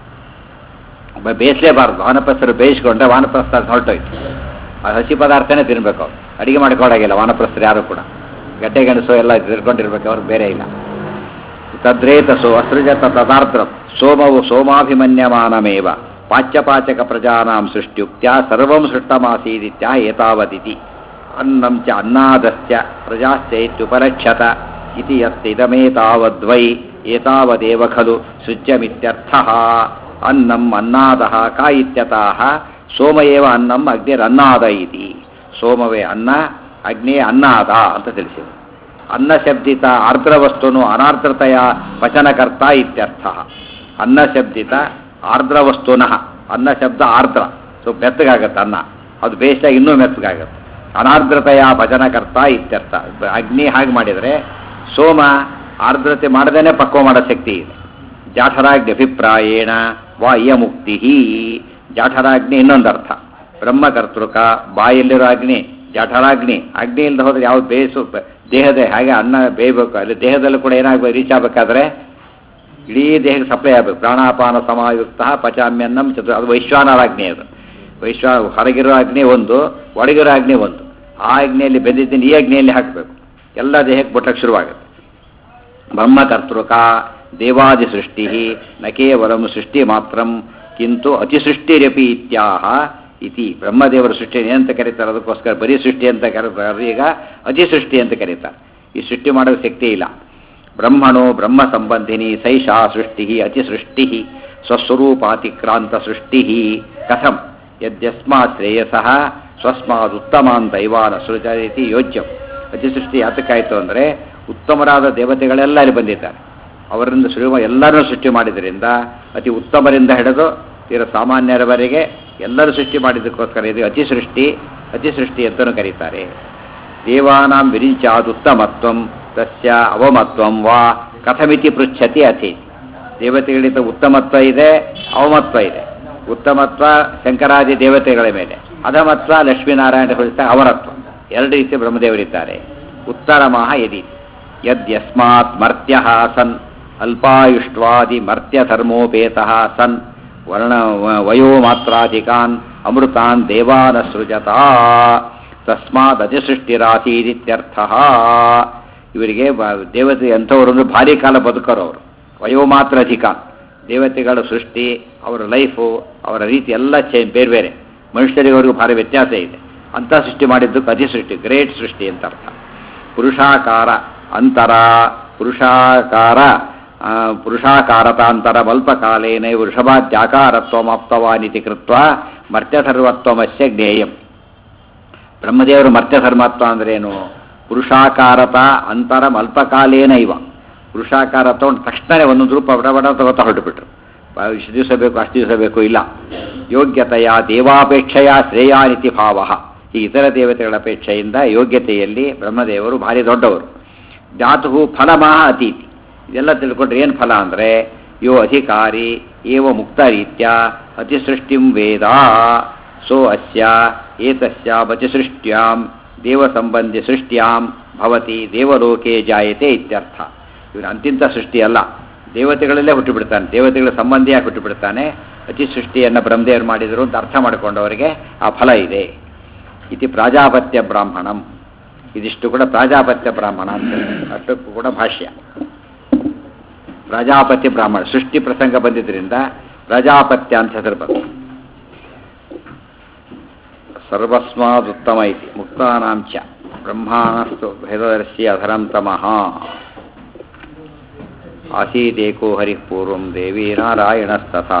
ಬ- ಬೇಯಿಸಲೇಬಾರ್ದು ವಾನಪ್ರಸ್ಥರು ಬೇಯಿಸ್ಕೊಂಡ್ರೆ ವಾನಪ್ರಸ್ಥ ಹೊರಟೋಯ್ತು ಆ ಹಸಿ ಪದಾರ್ಥನೇ ತಿನ್ಬೇಕು ಅವ್ರು ಅಡಿಗೆ ಮಾಡ್ಕೊಡಾಗಿಲ್ಲ ವಾನಪ್ರಸ್ಥರು ಯಾರು ಕೂಡ ಗಡ್ಡೆ ಗೆಣಸು ಎಲ್ಲ ತಿರ್ಕೊಂಡಿರ್ಬೇಕು ಅವ್ರು ಬೇರೆ ಇಲ್ಲ ತದ್ರೇತಸು ಅಸೃಜತ ತದಾರ್ದ್ರಂ ಸೋಮವು ಸೋಮಾಭಿಮನ್ಯಮಾನಮೇವ ಪಾಚ್ಯಪಾಚಕ ಪ್ರಜಾನಾಂ ಸೃಷ್ಟ್ಯುಕ್ತ್ಯ ಸರ್ವಂ ಸೃಷ್ಟಮಾಸೀದಿತ್ಯ ಏತಾವದಿತಿ ಅನ್ನಂ ಚ ಅನ್ನಾದಶ್ಚ ಪ್ರಜಾಶ್ಚೈತ್ಯುಪಲಕ್ಷ್ಯತ ಇತಿ ಯತ್ತಿದಮೇತಾವದ್ವೈ ಏತಾವದೇವ ಖಲು ಸೃಜ್ಯಮಿತ್ಯರ್ಥಃ ಅನ್ನಂ ಅನ್ನಾದಃ ಕಾ ಇತ್ಯತಃ ಸೋಮ ಏವ ಅನ್ನಂ ಅಗ್ನಿರನ್ನಾದ ಇತಿ ಸೋಮವೇ ಅನ್ನ ಅಗ್ನಿಯೇ ಅನ್ನಾದ ಅಂತ ತಿಳಿಸಿದರು ಅನ್ನ ಶಬ್ದಿತ ಆರ್ದ್ರ ವಸ್ತುನು ಅನಾರ್ದ್ರತೆಯ ವಚನಕರ್ತ ಇತ್ಯರ್ಥ ಅನ್ನ ಶಬ್ದಿತ ಆರ್ದ್ರ ವಸ್ತುನಃ ಅನ್ನ ಶಬ್ದ ಆರ್ದ್ರ ಸೊ ಮೆತ್ತಗಾಗತ್ತೆ ಅನ್ನ ಅದು ಬೇಯಿಸಿದಾಗ ಇನ್ನೂ ಮೆತ್ತಗಾಗತ್ತೆ ಅನಾರ್ದ್ರತೆಯ ಭಜನಕರ್ತ ಇತ್ಯರ್ಥ ಅಗ್ನಿ ಹಾಗೆ ಮಾಡಿದರೆ ಸೋಮ ಆರ್ದ್ರತೆ ಮಾಡದೇನೆ ಪಕ್ವ ಮಾಡೋ ಶಕ್ತಿ ಇದೆ ಜಾಠರಾಗ್ನಿ ಅಭಿಪ್ರಾಯೇಣ ವಾ ಇಯ ಮುಕ್ತಿ ಜಾಠರಾಗ್ನಿ ಇನ್ನೊಂದು ಅರ್ಥ ಬ್ರಹ್ಮಕರ್ತೃಕ ಬಾಯಲ್ಲಿರೋ ಅಗ್ನಿ ಜಠರಾಗ್ನಿ ಅಗ್ನಿ ಇಲ್ಲದೆ ಹೋದ್ರೆ ಯಾವ್ದು ಬೇಯಿಸು ದೇಹದ ಹಾಗೆ ಅನ್ನ ಬೇಯಬೇಕು ಅಲ್ಲಿ ದೇಹದಲ್ಲೂ ಕೂಡ ಏನಾಗಬೇಕು ರೀಚ್ ಆಗಬೇಕಾದ್ರೆ ಇಡೀ ದೇಹಕ್ಕೆ ಸಪ್ಲೈ ಆಗಬೇಕು ಪ್ರಾಣಾಪಾನ ಸಮಾಯುಕ್ತ ಪಚಾಮ್ಯನ್ನಂ ಚತು ಅದು ವೈಶ್ವಾನರಾಗ್ನಿ ಅದು ವೈಶ್ವ ಹೊರಗಿರೋ ಅಗ್ನಿ ಒಂದು ಒಳಗಿರೋ ಅಗ್ನಿ ಒಂದು ಆ ಅಗ್ನಿಯಲ್ಲಿ ಬೆಂದಿದ್ದೀನಿ ಈ ಅಗ್ನಿಯಲ್ಲಿ ಹಾಕಬೇಕು ಎಲ್ಲ ದೇಹಕ್ಕೆ ಬೊಟ್ಟಕ್ಕೆ ಶುರುವಾಗುತ್ತೆ ಬ್ರಹ್ಮಕರ್ತೃಕ ದೇವಾದಿ ಸೃಷ್ಟಿ ನ ಕೇವಲಂ ಸೃಷ್ಟಿ ಮಾತ್ರ ಕಿಂತು ಅತಿಸೃಷ್ಟಿರಪಿ ಇತ್ಯಾಹ ಇತಿ ಬ್ರಹ್ಮದೇವರ ಸೃಷ್ಟಿ ಏನಂತ ಕರೀತಾರೆ ಅದಕ್ಕೋಸ್ಕರ ಬರೀ ಸೃಷ್ಟಿ ಅಂತ ಕರೀತಾರೆ ಈಗ ಅತಿಸೃಷ್ಟಿ ಅಂತ ಕರೀತಾರೆ ಈ ಸೃಷ್ಟಿ ಮಾಡೋ ಶಕ್ತಿ ಇಲ್ಲ ಬ್ರಹ್ಮಣೋ ಬ್ರಹ್ಮ ಸಂಬಂಧಿನಿ ಸೈಷಾ ಸೃಷ್ಟಿ ಅತಿಸೃಷ್ಟಿ ಸ್ವಸ್ವರೂಪಾತಿಕ್ರಾಂತ ಸೃಷ್ಟಿ ಕಥಂ ಯದ್ಯಸ್ಮಾತ್ ಶ್ರೇಯಸಃ ಸ್ವಸ್ಮಾದ್ ಉತ್ತಮಾನ್ ದೈವಾನ ಸೃಜರಿತಿ ಯೋಜ್ಯಂ ಅತಿಸೃಷ್ಟಿ ಯಾತಕ್ಕಾಯಿತು ಅಂದರೆ ಉತ್ತಮರಾದ ದೇವತೆಗಳೆಲ್ಲ ಇಲ್ಲಿ ಬಂದಿದ್ದಾರೆ ಅವರಿಂದ ಶುರು ಎಲ್ಲರೂ ಸೃಷ್ಟಿ ಮಾಡಿದ್ರಿಂದ ಅತಿ ಉತ್ತಮರಿಂದ ಹಿಡಿದು ತೀರ ಸಾಮಾನ್ಯರವರೆಗೆ ಎಲ್ಲರೂ ಸೃಷ್ಟಿ ಮಾಡಿದ್ದಕ್ಕೋಸ್ಕರ ಇದು ಅತಿ ಸೃಷ್ಟಿ ಅತಿ ಸೃಷ್ಟಿ ಅಂತಲೂ ಕರೀತಾರೆ ದೇವಾನಾಂ ವಿರಿಂಚಾದುತ್ತಮತ್ವಂ ತಸ್ಯ ಅವಮತ್ವಂ ವಾ ಕಥಮಿತಿ ಪೃಚ್ಛತಿ ಅತಿ ದೇವತೆಗಳಿಂದ ಉತ್ತಮತ್ವ ಇದೆ ಅವಮತ್ವ ಇದೆ ಉತ್ತಮತ್ವ ಶಂಕರಾದಿ ದೇವತೆಗಳ ಮೇಲೆ ಅಧಮತ್ವ ಲಕ್ಷ್ಮೀನಾರಾಯಣ ಹೊಳಿತ ಅವರತ್ವ ಎರಡು ರೀತಿ ಬ್ರಹ್ಮದೇವರಿದ್ದಾರೆ ಉತ್ತರಮಃ ಯದಿ ಯದ್ಯಸ್ಮಾತ್ ಮರ್ತ್ಯ ಸನ್ ಅಲ್ಪಾಯುಷ್ಟ್ವಾದಿ ಮರ್ತ್ಯ ಧರ್ಮೋಪೇತ ಸನ್ ವರ್ಣ ವಯೋ ಮಾತ್ರಾಧಿಕಾನ್ ಅಮೃತಾನ್ ದೇವಾನ ಸೃಜತ ತಸ್ಮಾತ್ ಅತಿಸೃಷ್ಟಿರಾಸೀದಿತ್ಯರ್ಥ ಇವರಿಗೆ ಬ- ದೇವತೆ ಅಂಥವರೊಂದು ಭಾರಿ ಕಾಲ ಬದುಕರು ಅವರು ವಯೋ ಮಾತ್ರ ಅಧಿಕಾನ್ ದೇವತೆಗಳ ಸೃಷ್ಟಿ ಅವರ ಲೈಫು ಅವರ ರೀತಿ ಎಲ್ಲ ಚೇಂಜ್ ಬೇರೆ ಬೇರೆ ಮನುಷ್ಯರಿಗೆ ಅವ್ರಿಗೂ ಭಾರಿ ವ್ಯತ್ಯಾಸ ಇದೆ ಅಂಥ ಸೃಷ್ಟಿ ಮಾಡಿದ್ದಕ್ಕೆ ಅತಿ ಸೃಷ್ಟಿ ಗ್ರೇಟ್ ಸೃಷ್ಟಿ ಅಂತ ಅರ್ಥ ಪುರುಷಾಕಾರ ಅಂತರ ಪುರುಷಾಕಾರ ಆ, ಪುರುಷಾಕಾರತಾಂತರ ಮಲ್ಪಕಾಲೇನ ವೃಷಭಾದ್ಯಾಕಾರತ್ವಮಾಪ್ತವಾನಿತಿ ಕೃತ್ವ ಮರ್ತ್ಯಧರ್ಮತ್ವಮಸ್ಯ ಜ್ಞೇಯಂ ಬ್ರಹ್ಮದೇವರು ಮರ್ತ್ಯಧರ್ಮತ್ವ ಅಂದ್ರೇನು ಪುರುಷಾಕಾರತ ಅಂತರ ಅಲ್ಪಕಾಲೇನ ಇವ ಪುರುಷಾಕಾರ ತಗೊಂಡು ತಕ್ಷಣ ಒಂದೊಂದು ರೂಪ ಬಡ ತಗೋತಾ ಹೊರಟುಬಿಟ್ರು ಇಷ್ಟು ದಿವಸ ಬೇಕು ಅಷ್ಟು ದಿವಸ ಬೇಕು ಇಲ್ಲ ಯೋಗ್ಯತೆಯ ದೇವಾಪೇಕ್ಷೆಯ ಶ್ರೇಯಾನಿತಿ ಭಾವ ಈ ಇತರ ದೇವತೆಗಳ ಅಪೇಕ್ಷೆಯಿಂದ ಯೋಗ್ಯತೆಯಲ್ಲಿ ಬ್ರಹ್ಮದೇವರು ಭಾರಿ ದೊಡ್ಡವರು ಜಾತು ಫಲಮಃ ಅತೀತಿ ಇದೆಲ್ಲ ತಿಳ್ಕೊಂಡ್ರೆ ಏನು ಫಲ ಅಂದರೆ ಯೋ ಅಧಿಕಾರಿ ಏವ ಮುಕ್ತ ರೀತ್ಯ ಅತಿಸೃಷ್ಟಿಂ ವೇದ ಸೋ ಅಸ್ಯ ಏತಸ್ಯ ಅತಿಸೃಷ್ಟ್ಯಾಂ ದೇವಸಂಬಂಧಿ ಸೃಷ್ಟ್ಯಾಂ ಭವತಿ ದೇವಲೋಕೆ ಜಾಯತೆ ಇತ್ಯರ್ಥ ಇವನು ಅಂತಿಂತ ಸೃಷ್ಟಿ ಅಲ್ಲ ದೇವತೆಗಳಲ್ಲೇ ಹುಟ್ಟುಬಿಡ್ತಾನೆ ದೇವತೆಗಳ ಸಂಬಂಧಿಯಾಗಿ ಹುಟ್ಟುಬಿಡ್ತಾನೆ ಅತಿ ಸೃಷ್ಟಿಯನ್ನು ಬ್ರಹ್ಮದೇವರು ಮಾಡಿದರು ಅಂತ ಅರ್ಥ ಮಾಡಿಕೊಂಡವರಿಗೆ ಆ ಫಲ ಇದೆ ಇತಿ ಪ್ರಾಜಾಪತ್ಯ ಬ್ರಾಹ್ಮಣಂ ಇದಿಷ್ಟು ಕೂಡ ಪ್ರಾಜಾಪತ್ಯ ಬ್ರಾಹ್ಮಣ ಅಂತ ಅಷ್ಟಕ್ಕೂ ಕೂಡ ಭಾಷ್ಯ ಪ್ರಜಾಪತ್ಯ ಬ್ರಾಹ್ಮಣ ಸೃಷ್ಟಿ ಪ್ರಸಂಗ ಬಂದಿದ್ದರಿಂದ ಪ್ರಜಾಪತ್ಯ ಅಂತ ಹೆಸರು ಬಂತು ಸರ್ವಸ್ಮಾದುತ್ತಮ ಇತಿ ಮುಕ್ತಾನಾಂ ಚ ಬ್ರಹ್ಮಾಣಸ್ತು ಭೇದದರ್ಶಿ ಅಧರಂ ತಮಃ ಆಸೀದೇಕೋ ಹರಿಃ ಪೂರ್ವಂ ದೇವಿ ನಾರಾಯಣಸ್ತಥಾ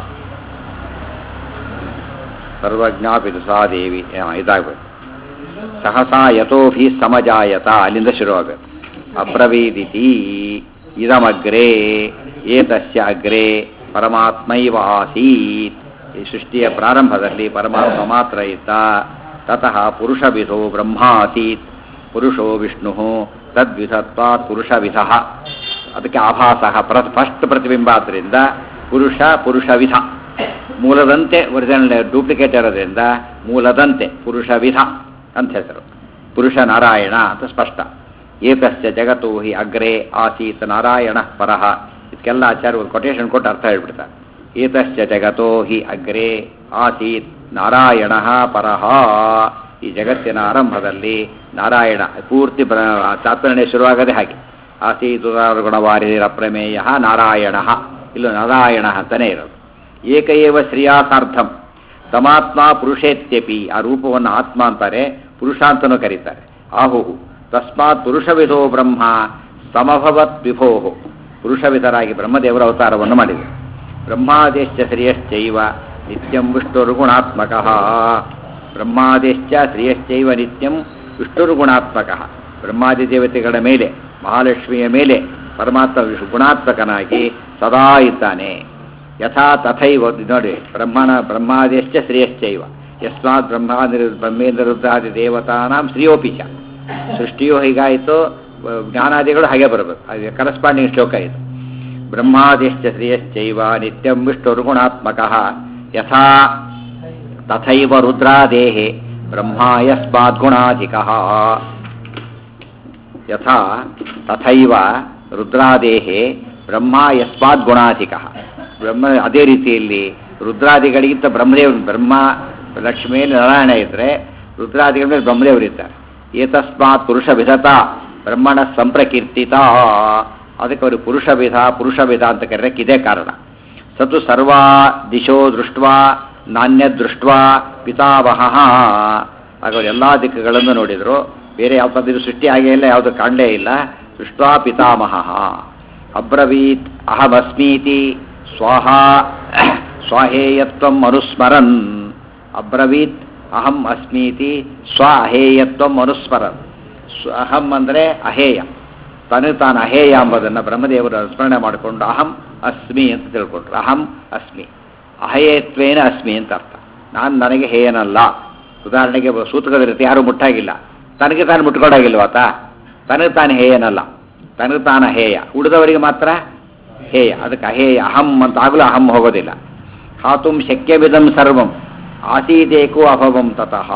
ಸರ್ವಜ್ಞಾಪಿತು ಸಾ ದೇವಿ ಆ, ಇದಾಗಬೇಕು ಸಹಸಾ ಯಥೋಭಿ ಸಮಜಾಯತ ಅಲ್ಲಿಂದ ಶುರುವಾಗಬೇಕು ಅಬ್ರವೀದಿತಿ ಇದಮಗ್ರೇ ಏತಸ್ಯ ಅಗ್ರೇ ಪರಮಾತ್ಮೈವ ಆಸೀತ್ ಈ ಸೃಷ್ಟಿಯ ಪ್ರಾರಂಭದಲ್ಲಿ ಪರಮಾತ್ಮ ಮಾತ್ರ ಇದ್ದ ತತಃ ಪುರುಷವಿಧೋ ಬ್ರಹ್ಮ ಆಸೀತ್ ಪುರುಷೋ ವಿಷ್ಣು ತದ್ವಿಧತ್ವಾತ್ ಪುರುಷವಿಧ ಅದಕ್ಕೆ ಆಭಾಸ ಪ್ರ ಫಸ್ಟ್ ಪ್ರತಿಬಿಂಬ ಆದ್ದರಿಂದ ಪುರುಷ ಪುರುಷವಿಧ ಮೂಲದಂತೆ ಒರಿಜಿನಲ್ ಡೂಪ್ಲಿಕೇಟ್ ಇರೋದ್ರಿಂದ ಮೂಲದಂತೆ ಪುರುಷವಿಧ ಅಂತ ಹೆಸರು ಪುರುಷ ನಾರಾಯಣ ಅಂತ ಸ್ಪಷ್ಟ ಏತಸ್ಯ ಜಗತ್ತು ಹಿ ಅಗ್ರೇ ಆಸೀತ್ ನಾರಾಯಣ ಪರಃ ಇದಕ್ಕೆಲ್ಲ ಆಚಾರ್ಯ ಒಂದು ಕೊಟೇಶನ್ ಕೊಟ್ಟು ಅರ್ಥ ಹೇಳ್ಬಿಡ್ತಾರೆ ಏತಸ್ಯ ಜಗತೋ ಹಿ ಅಗ್ರೇ ಆಸೀತ್ ನಾರಾಯಣ ಪರಃ ಈ ಜಗತ್ತಿನ ಆರಂಭದಲ್ಲಿ ನಾರಾಯಣ ಪೂರ್ತಿ ಬ್ರ ತಾತ್ಪರ್ಯ ಶುರುವಾಗದೆ ಹಾಗೆ ಆಸೀತ್ ಗುಣವಾರಿರ ಪ್ರಮೇಯ ನಾರಾಯಣ ಇಲ್ಲೂ ನಾರಾಯಣ ಅಂತಲೇ ಇರೋದು ಏಕ ಏವ ಶ್ರೇಯಾಸಾರ್ಥಂ ತಮಾತ್ಮ ಪುರುಷೇತ್ಯಪಿ ಆ ರೂಪವನ್ನು ಆತ್ಮ ಅಂತಾರೆ ಪುರುಷ ಅಂತನೂ ಕರೀತಾರೆ ಆಹುಹು ತಸ್ಮಾತ್ ಪುರುಷವಿಧೋ ಬ್ರಹ್ಮ ಸಮಭವತ್ ವಿಭೋ ಪುರುಷವಿಧರಾಗಿ ಬ್ರಹ್ಮದೇವರ ಅವತಾರವನ್ನು ಮಾಡಿದರು ಬ್ರಹ್ಮಾದೇಶ್ಚ ಶ್ರೇಯಶ್ಚೈವ ನಿತ್ಯಂ ವಿಷ್ಣುರ್ಗುಣಾತ್ಮಕ ಬ್ರಹ್ಮಾದೇಶ್ಚ ಶ್ರೇಯಶ್ಚೈವ ನಿತ್ಯಂ ವಿಷ್ಣುರ್ಗುಣಾತ್ಮಕ ಬ್ರಹ್ಮಾದಿ ದೇವತೆಗಳ ಮೇಲೆ ಮಹಾಲಕ್ಷ್ಮಿಯ ಮೇಲೆ ಪರಮಾತ್ಮ ವಿಷ್ಣು ಗುಣಾತ್ಮಕನಾಗಿ ಸದಾ ಇದ್ದಾನೆ ಯಥಾ ತಥೈವ ನೋಡಿ ಬ್ರಹ್ಮಣ ಬ್ರಹ್ಮಾದೇಶ್ಚ ಶ್ರೇಯಶ್ಚೈವ ಯಸ್ಮಾತ್ ಬ್ರಹ್ಮಾದಿ ಬ್ರಹ್ಮೇಂದ್ರ ರುದ್ರಾದಿ ದೇವತಾನಾಂ ಶ್ರೇಯೋಪಿ ಚ ಸೃಷ್ಟಿಯು ಹೀಗಾಯಿತು ಜ್ಞಾನಾದಿಗಳು ಹಾಗೆ ಬರಬೇಕು ಅದು ಕರಸ್ಪಾಂಡಿಂಗ್ ಶ್ಲೋಕ ಇದು ಬ್ರಹ್ಮಾದಿಶ್ಚ ಶ್ರೇಯಶ್ಚೈವ ನಿತ್ಯಂ ವಿಷ್ಣುರ್ಗುಣಾತ್ಮಕ ಯಥಾ ತಥೈವ ರುದ್ರಾದೇಹೆ ಬ್ರಹ್ಮ ಯಸ್ಮಾತ್ ಗುಣಾಧಿಕ ಯಥಾ ತಥೈವ ರುದ್ರಾದೇಹೆ ಬ್ರಹ್ಮ ಯಸ್ಮಾತ್ ಗುಣಾಧಿಕ ಬ್ರಹ್ಮ ಅದೇ ರೀತಿಯಲ್ಲಿ ರುದ್ರಾದಿಗಳಿಗಿಂತ ಬ್ರಹ್ಮದೇವ್ ಬ್ರಹ್ಮ ಲಕ್ಷ್ಮಿಯಲ್ಲಿ ನಾರಾಯಣ ಇದ್ದರೆ ರುದ್ರಾದಿಗಳ ಮೇಲೆ ಬ್ರಹ್ಮದೇವರು ಇದ್ದಾರೆ ಏತಸ್ಮಾತ್ ಪುರುಷ ವಿಧತ ಬ್ರಹ್ಮಣ ಸಂಪ್ರಕೀರ್ತಿತ ಅದಕ್ಕೆ ಅವರು ಪುರುಷ ವಿಧ ಪುರುಷ ವಿಧ ಅಂತ ಕರೆಯಕ್ಕೆ ಇದೇ ಕಾರಣ ಸತು ಸರ್ವಾ ದಿಶೋ ದೃಷ್ಟ ನಾಣ್ಯ ದೃಷ್ಟ ಪಿತಾವಹ ಆಗ ಅವರು ಎಲ್ಲ ದಿಕ್ಕುಗಳನ್ನು ನೋಡಿದರು ಬೇರೆ ಯಾವುದಾದ್ರು ಸೃಷ್ಟಿ ಆಗೇ ಇಲ್ಲ ಯಾವುದು ಕಾಣಲೇ ಇಲ್ಲ ದೃಷ್ಟ್ವಾ ಪಿತಾಮಹ ಅಬ್ರವೀತ್ ಅಹಮಸ್ಮೀತಿ ಸ್ವಾಹ ಸ್ವಾಹೇಯತ್ವಂ ಅನುಸ್ಮರನ್ ಅಬ್ರವೀತ್ ಅಹಂ ಅಸ್ಮೀತಿ ಸ್ವ ಅಹೇಯತ್ವ ಅನುಸ್ಮರ ಸ್ವ ಅಹಂ ಅಂದರೆ ಅಹೇಯ ತನಗೆ ತಾನು ಅಹೇಯ ಎಂಬುದನ್ನು ಬ್ರಹ್ಮದೇವರು ಸ್ಮರಣೆ ಮಾಡಿಕೊಂಡು ಅಹಂ ಅಸ್ಮಿ ಅಂತ ತಿಳ್ಕೊಂಡ್ರು ಅಹಂ ಅಸ್ಮಿ ಅಹೇಯತ್ವೇನ ಅಸ್ಮಿ ಅಂತ ಅರ್ಥ ನಾನು ನನಗೆ ಹೇಯನಲ್ಲ ಉದಾಹರಣೆಗೆ ಸೂತಕದಿರುತ್ತೆ ಯಾರೂ ಮುಟ್ಟಾಗಿಲ್ಲ ತನಗೆ ತಾನು ಮುಟ್ಕೊಡಾಗಿಲ್ವಾತ ತನಗೆ ತಾನು ಹೇಯನಲ್ಲ ತನಗೆ ತಾನು ಹೇಯ ಉಳಿದವರಿಗೆ ಮಾತ್ರ ಹೇಯ ಅದಕ್ಕೆ ಅಹೇಯ ಅಹಂ ಅಂತ ಆಗಲೂ ಅಹಂ ಹೋಗೋದಿಲ್ಲ ಹಾತುಂ ಶಕ್ಯವಿದಂ ಸರ್ವಂ ಆಸೀತೇಕೋ ಅಭವಂ ತತಃ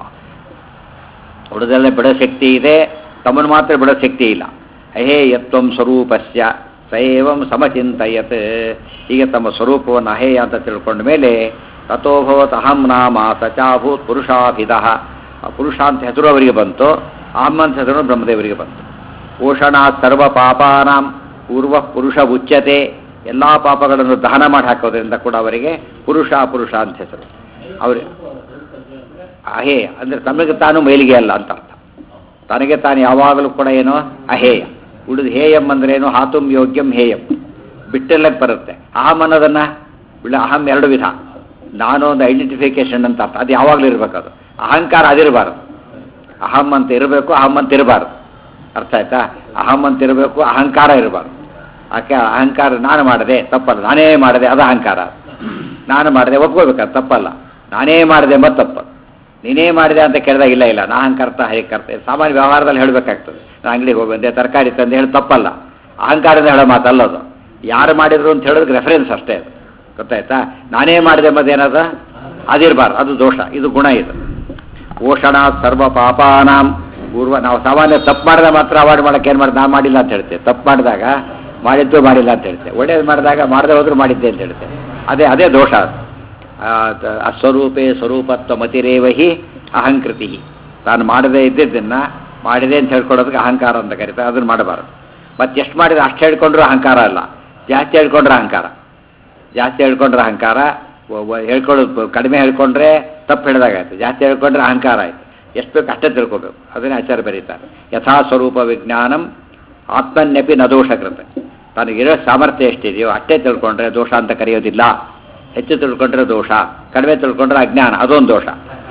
ಉಳಿದೆಲ್ಲ ಬಿಡೋ ಶಕ್ತಿ ಇದೆ ತಮ್ಮನ್ನು ಮಾತ್ರ ಬಿಡೋ ಶಕ್ತಿ ಇಲ್ಲ ಅಹೇಯತ್ವಂ ಸ್ವರೂಪಸ್ಯ ಸೈವಂ ಸಮಚಿಂತಯತ್ ಹೀಗೆ ತಮ್ಮ ಸ್ವರೂಪವನ್ನು ಅಹೇಯ ಅಂತ ತಿಳ್ಕೊಂಡ ಮೇಲೆ ತಥೋಭವತ್ ಅಹಂ ನಾಮ ಸಚಾಭೂತ್ ಪುರುಷಾಭಿದ ಆ ಪುರುಷ ಅಂತ ಹೆಸರು ಅವರಿಗೆ ಬಂತು ಅಹಂ ಅಂತ ಹೆಸರು ಬ್ರಹ್ಮದೇವರಿಗೆ ಬಂತು ಓಷಣಾತ್ ಸರ್ವ ಪಾಪಾನಾಂ ಪೂರ್ವ ಪುರುಷ ಉಚ್ಯತೆ ಎಲ್ಲ ಪಾಪಗಳನ್ನು ದಹನ ಮಾಡಿ ಹಾಕೋದ್ರಿಂದ ಕೂಡ ಅವರಿಗೆ ಪುರುಷ ಪುರುಷ ಅಂತ ಹೆಸರು ಅವ್ರಿಗೆ ಅಹೇಯ ಅಂದರೆ ತಮಗೆ ತಾನು ಮೈಲಿಗೆ ಅಲ್ಲ ಅಂತ ಅರ್ಥ ತನಗೆ ತಾನು ಯಾವಾಗಲೂ ಕೂಡ ಏನೋ ಅಹೇಯ ಉಳಿದು ಹೇಯಂ ಅಂದ್ರೆ ಏನು ಹಾತುಂ ಯೋಗ್ಯಂ ಹೇಯಂ ಬಿಟ್ಟೆಲ್ಲಕ್ಕೆ ಬರುತ್ತೆ ಅಹಂ ಅನ್ನೋದನ್ನ ಬಿಡ ಅಹಂ ಎರಡು ವಿಧ ನಾನು ಒಂದು ಐಡೆಂಟಿಫಿಕೇಶನ್ ಅಂತ ಅರ್ಥ ಅದು ಯಾವಾಗಲೂ ಇರಬೇಕು ಅದು ಅಹಂಕಾರ ಅದಿರಬಾರ್ದು ಅಹಂ ಅಂತ ಇರಬೇಕು ಅಹಂ ಅಂತ ಇರಬಾರ್ದು ಅರ್ಥ ಆಯ್ತಾ ಅಹಂ ಅಂತ ಇರಬೇಕು ಅಹಂಕಾರ ಇರಬಾರ್ದು ಆಕೆ ಅಹಂಕಾರ ನಾನು ಮಾಡಿದೆ ತಪ್ಪಲ್ಲ ನಾನೇ ಮಾಡಿದೆ ಅದು ಅಹಂಕಾರ ನಾನು ಮಾಡಿದೆ ಒಪ್ಕೋಬೇಕಾದ್ರೆ ತಪ್ಪಲ್ಲ ನಾನೇ ಮಾಡಿದೆ ಎಂಬ ತಪ್ಪು ನೀನೇ ಮಾಡಿದೆ ಅಂತ ಕೇಳಿದಾಗ ಇಲ್ಲ ಇಲ್ಲ ನಾ ಹಂಕರ್ತ ಹರಿಕರ್ತ ಸಾಮಾನ್ಯ ವ್ಯವಹಾರದಲ್ಲಿ ಹೇಳಬೇಕಾಗ್ತದೆ ನಾನು ಅಂಗಡಿಗೆ ಹೋಗಿ ಬಂದೆ ತರಕಾರಿ ತಂದೆ ಹೇಳಿ ತಪ್ಪಲ್ಲ ಅಹಂಕಾರದಿಂದ ಹೇಳೋ ಮಾತಲ್ಲದು ಯಾರು ಮಾಡಿದ್ರು ಅಂತ ಹೇಳೋದಕ್ಕೆ ರೆಫರೆನ್ಸ್ ಅಷ್ಟೇ ಅದು ಗೊತ್ತಾಯ್ತಾ ನಾನೇ ಮಾಡಿದೆ ಎಂಬುದೇನದ ಅದಿರಬಾರ್ದು ಅದು ದೋಷ ಇದು ಗುಣ ಇದು ಓಷಣ ಸರ್ವ ಪಾಪಾನಾಂ ಪೂರ್ವ ನಾವು ಸಾಮಾನ್ಯ ತಪ್ಪು ಮಾಡಿದಾಗ ಮಾತ್ರ ಅವಾಯ್ಡ್ ಮಾಡಕ್ಕೆ ಏನು ಮಾಡಿ ನಾನು ಮಾಡಿಲ್ಲ ಅಂತ ಹೇಳ್ತೇವೆ ತಪ್ಪು ಮಾಡಿದಾಗ ಮಾಡಿದ್ದು ಮಾಡಿಲ್ಲ ಅಂತ ಹೇಳ್ತೇವೆ ಒಳ್ಳೇದು ಮಾಡಿದಾಗ ಮಾಡದೆ ಹೋದ್ರು ಮಾಡಿದ್ದೆ ಅಂತ ಹೇಳ್ತೇವೆ ಅದೇ ಅದೇ ದೋಷ ಅದು ಆ, ತ- ಅಸ್ವರೂಪೇ ಸ್ವರೂಪತ್ವ ಮತಿರೇವಹಿ ಅಹಂಕೃತಿ ತಾನು ಮಾಡದೇ ಇದ್ದಿದ್ದನ್ನ ಮಾಡಿದೆ ಅಂತ ಹೇಳ್ಕೊಡೋದಕ್ಕೆ ಅಹಂಕಾರ ಅಂತ ಕರೀತಾರೆ ಅದನ್ನು ಮಾಡಬಾರದು ಮತ್ತೆ ಎಷ್ಟು ಮಾಡಿದ್ರೆ ಅಷ್ಟು ಹೇಳ್ಕೊಂಡ್ರೂ ಅಹಂಕಾರ ಅಲ್ಲ ಜಾಸ್ತಿ ಹೇಳ್ಕೊಂಡ್ರೆ ಅಹಂಕಾರ ಜಾಸ್ತಿ ಹೇಳ್ಕೊಂಡ್ರೆ ಅಹಂಕಾರ ಒ- ಒ- ಹೇಳ್ಕೊಳ್ಳೋದು ಕಡಿಮೆ ಹೇಳ್ಕೊಂಡ್ರೆ ತಪ್ಪು ಹೇಳಿದಾಗಾಯ್ತು ಜಾಸ್ತಿ ಹೇಳ್ಕೊಂಡ್ರೆ ಅಹಂಕಾರ ಆಯ್ತು ಎಷ್ಟು ಬೇಕು ಅಷ್ಟೇ ತಿಳ್ಕೊಬೇಕು ಅದನ್ನೇ ಆಚಾರ್ಯ ಬರೀತಾರೆ ಯಥಾ ಸ್ವರೂಪ ವಿಜ್ಞಾನಂ ಆತ್ಮನ್ಯಪಿ ನ ದೋಷಕೃತ ತನಗಿರೋ ಸಾಮರ್ಥ್ಯ ಎಷ್ಟಿದೆಯೋ ಅಷ್ಟೇ ತಿಳ್ಕೊಂಡ್ರೆ ದೋಷ ಅಂತ ಕರೆಯೋದಿಲ್ಲ ಹೆಚ್ಚು ತಿಳ್ಕೊಂಡ್ರೆ ದೋಷ ಕಡಿಮೆ ತಿಳ್ಕೊಂಡ್ರೆ ಅಜ್ಞಾನ ಅದೊಂದು ದೋಷ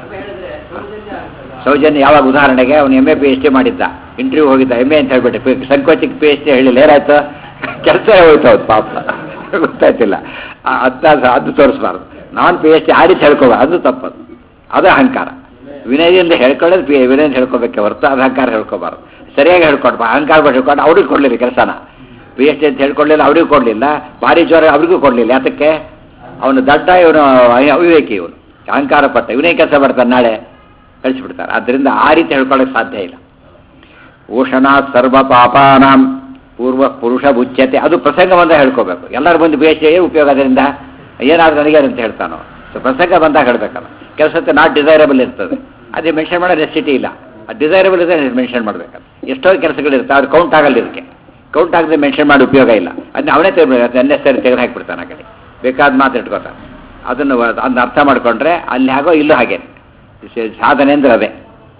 ಸೌಜನ್ಯ ಯಾವಾಗ ಉದಾಹರಣೆಗೆ ಅವನು M A P H D ಮಾಡಿದ್ದ ಇಂಟರ್ವ್ಯೂ ಹೋಗಿದ್ದ ಎಮ್ ಎ ಅಂತ ಹೇಳ್ಬಿಟ್ಟು ಪಿ- ಸಂಕೋಚಿಕ್ ಪಿ ಎಚ್ ಡಿ ಹೇಳಿಲ್ಲ ಏನಾಯ್ತು ಕೆಲಸ ಹೋಯ್ತು ಅವ್ರು ಪಾಪ ಗೊತ್ತಾಯ್ತಿಲ್ಲ ಆ, ಅದ್ನ ಅದು ತೋರಿಸ್ಬಾರ್ದು ನಾನು ಪಿ ಎಚ್ ಡಿ ಆಡಿದ್ದು ಹೇಳ್ಕೋಬ ಅದು ತಪ್ಪದು ಅದು ಅಹಂಕಾರ ವಿನಯದಿಂದ ಹೇಳ್ಕೊಳ್ಳೋದು ಪಿ ವಿನಯದಿಂದ ಹೇಳ್ಕೋಬೇಕೆ ಹೊರತು ಅದು ಅಹಂಕಾರ ಹೇಳ್ಕೋಬಾರ್ದು ಸರಿಯಾಗಿ ಹೇಳ್ಕೊಡ್ಬ ಅಹಂಕಾರ ಬಿಟ್ಟು ಹೇಳ್ಕೊಂಡು ಅವ್ರಿಗೆ ಕೊಡಲಿಲ್ಲ ಕೆಲಸನ ಪಿ ಎಚ್ ಡಿ ಅಂತ ಹೇಳ್ಕೊಳ್ಳಿಲ್ಲ ಅವ್ರಿಗೂ ಕೊಡಲಿಲ್ಲ ಭಾರಿ ಜ್ವರ ಅವ್ರಿಗೂ ಕೊಡಲಿಲ್ಲ ಯಾತಕ್ಕೆ ಅವನು ದಡ್ಡ ಇವನು ಅವಿವೇಕಿ ಇವನು ಅಹಂಕಾರ ಪಟ್ಟ ಇವನೇ ಕೆಲಸ ಬರ್ತಾನೆ ನಾಳೆ ಕಳಿಸಿಬಿಡ್ತಾರೆ ಆದ್ದರಿಂದ ಆ ರೀತಿ ಹೇಳ್ಕೊಳ್ಳೋಕೆ ಸಾಧ್ಯ ಇಲ್ಲ ಓಷಣ ಸರ್ವ ಪಾಪಾನಾಂ ಪೂರ್ವ ಪುರುಷ ಬುಚ್ಯತೆ ಅದು ಪ್ರಸಂಗ ಬಂದಾಗ ಹೇಳ್ಕೋಬೇಕು ಎಲ್ಲರೂ ಬಂದು ಬೇಷ ಉಪಯೋಗ ಅದರಿಂದ ಏನಾದ್ರು ನನಗೆ ಅಂತ ಹೇಳ್ತಾನೋ ಸೊ ಪ್ರಸಂಗ ಬಂದಾಗ ಹೇಳ್ಬೇಕಲ್ಲ ಕೆಲಸಕ್ಕೆ ನಾಟ್ ಡಿಸೈರಬಲ್ ಇರ್ತದೆ ಅದೇ ಮೆನ್ಷನ್ ಮಾಡೋ ನೆಸಿಟಿ ಇಲ್ಲ ಆ ಡಿಸೈರಬಲ್ ಇದೆ ಮೆನ್ಷನ್ ಮಾಡ್ಬೇಕಲ್ಲ ಎಷ್ಟೋ ಕೆಲಸಗಳಿರುತ್ತೆ ಅದು ಕೌಂಟ್ ಆಗಲ್ಲ ಇದಕ್ಕೆ ಕೌಂಟ್ ಆಗದೆ ಮೆನ್ಷನ್ ಮಾಡಿ ಉಪಯೋಗ ಇಲ್ಲ ಅದನ್ನ ಅವನೇ ತೆಗೆದು ಅನ್ನೆಸರಿ ತೆಗೆದು ಹಾಕಿಬಿಡ್ತಾನೆ ಆ ಕಡೆ ಬೇಕಾದ ಮಾತು ಇಟ್ಕೋತಾನೆ ಅದನ್ನು ಅದನ್ನ ಅರ್ಥ ಮಾಡ್ಕೊಂಡ್ರೆ ಅಲ್ಲಿ ಹಾಗೋ ಇಲ್ಲೂ ಹಾಗೆ ಸಾಧನೆ ಅಂದ್ರೆ ಅದೇ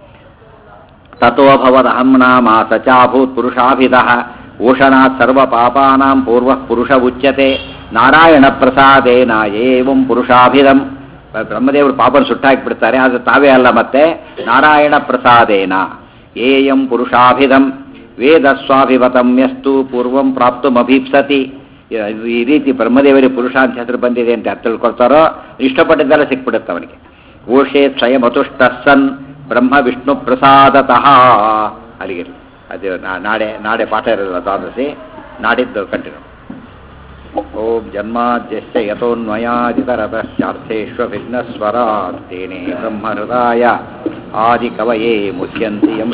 ತಥೋಭವದಹಂ ನಾಮ ಸಚಾಭೂತ್ ಪುರುಷಾಭಿದಃ ಓಷಣಾತ್ ಸರ್ವ ಪಾಪಾನಾಂ ಪೂರ್ವ ಪುರುಷ ಉಚ್ಯತೆ ನಾರಾಯಣ ಪ್ರಸಾದೇನ ಏವಂ ಪುರುಷಾಭಿದಂ ಬ್ರಹ್ಮದೇವರು ಪಾಪನ ಸುಟ್ಟಾಕಿಬಿಡ್ತಾರೆ ಅದು ತಾವೇ ಅಲ್ಲ ಮತ್ತೆ ನಾರಾಯಣ ಪ್ರಸಾದೇನ ಏಯಂ ಪುರುಷಾಭಿದಂ ವೇದ ಸ್ವಾಭಿವತಂ ಯಸ್ತು ಪೂರ್ವಂ ಪ್ರಾಪ್ತುಮಭೀಪ್ಸತಿ ಈ ರೀತಿ ಬ್ರಹ್ಮದೇವರಿಗೆ ಪುರುಷ ಅಂತ ಹೆಸರು ಬಂದಿದೆ ಅಂತ ಯಾರು ತಿಳ್ಕೊಳ್ತಾರೋ ಇಷ್ಟಪಟ್ಟಿದ್ದೆಲ್ಲ ಸಿಕ್ಬಿಡುತ್ತೆ ಅವನಿಗೆ ಓಷೇ ಸ್ವಯಮತುಷ್ಟ ಸನ್ ಬ್ರಹ್ಮ ವಿಷ್ಣು ಪ್ರಸಾದತಃ ಅಲ್ಲಿಗೆ ಅದು ನಾ- ನಾಳೆ ನಾಳೆ ಪಾಠ ಇರೋದಿಲ್ಲ ದ್ವಾದಶಿ ನಾಡಿದ್ದು ಕಂಟಿನ್ಯೂ ಓಂ ಜನ್ಮಾದ್ಯಶ್ಚ ಯಥೋನ್ಮಯಾದಿತರತಶ್ಚಾರ್ಥೇಷ್ವಭಿಘ್ನಸ್ವರಾತ್ ತೇನೇ ಬ್ರಹ್ಮಹೃದಾಯ ಆದಿಕವಯೇ ಮುಚ್ಯಂತಿ ಯಂ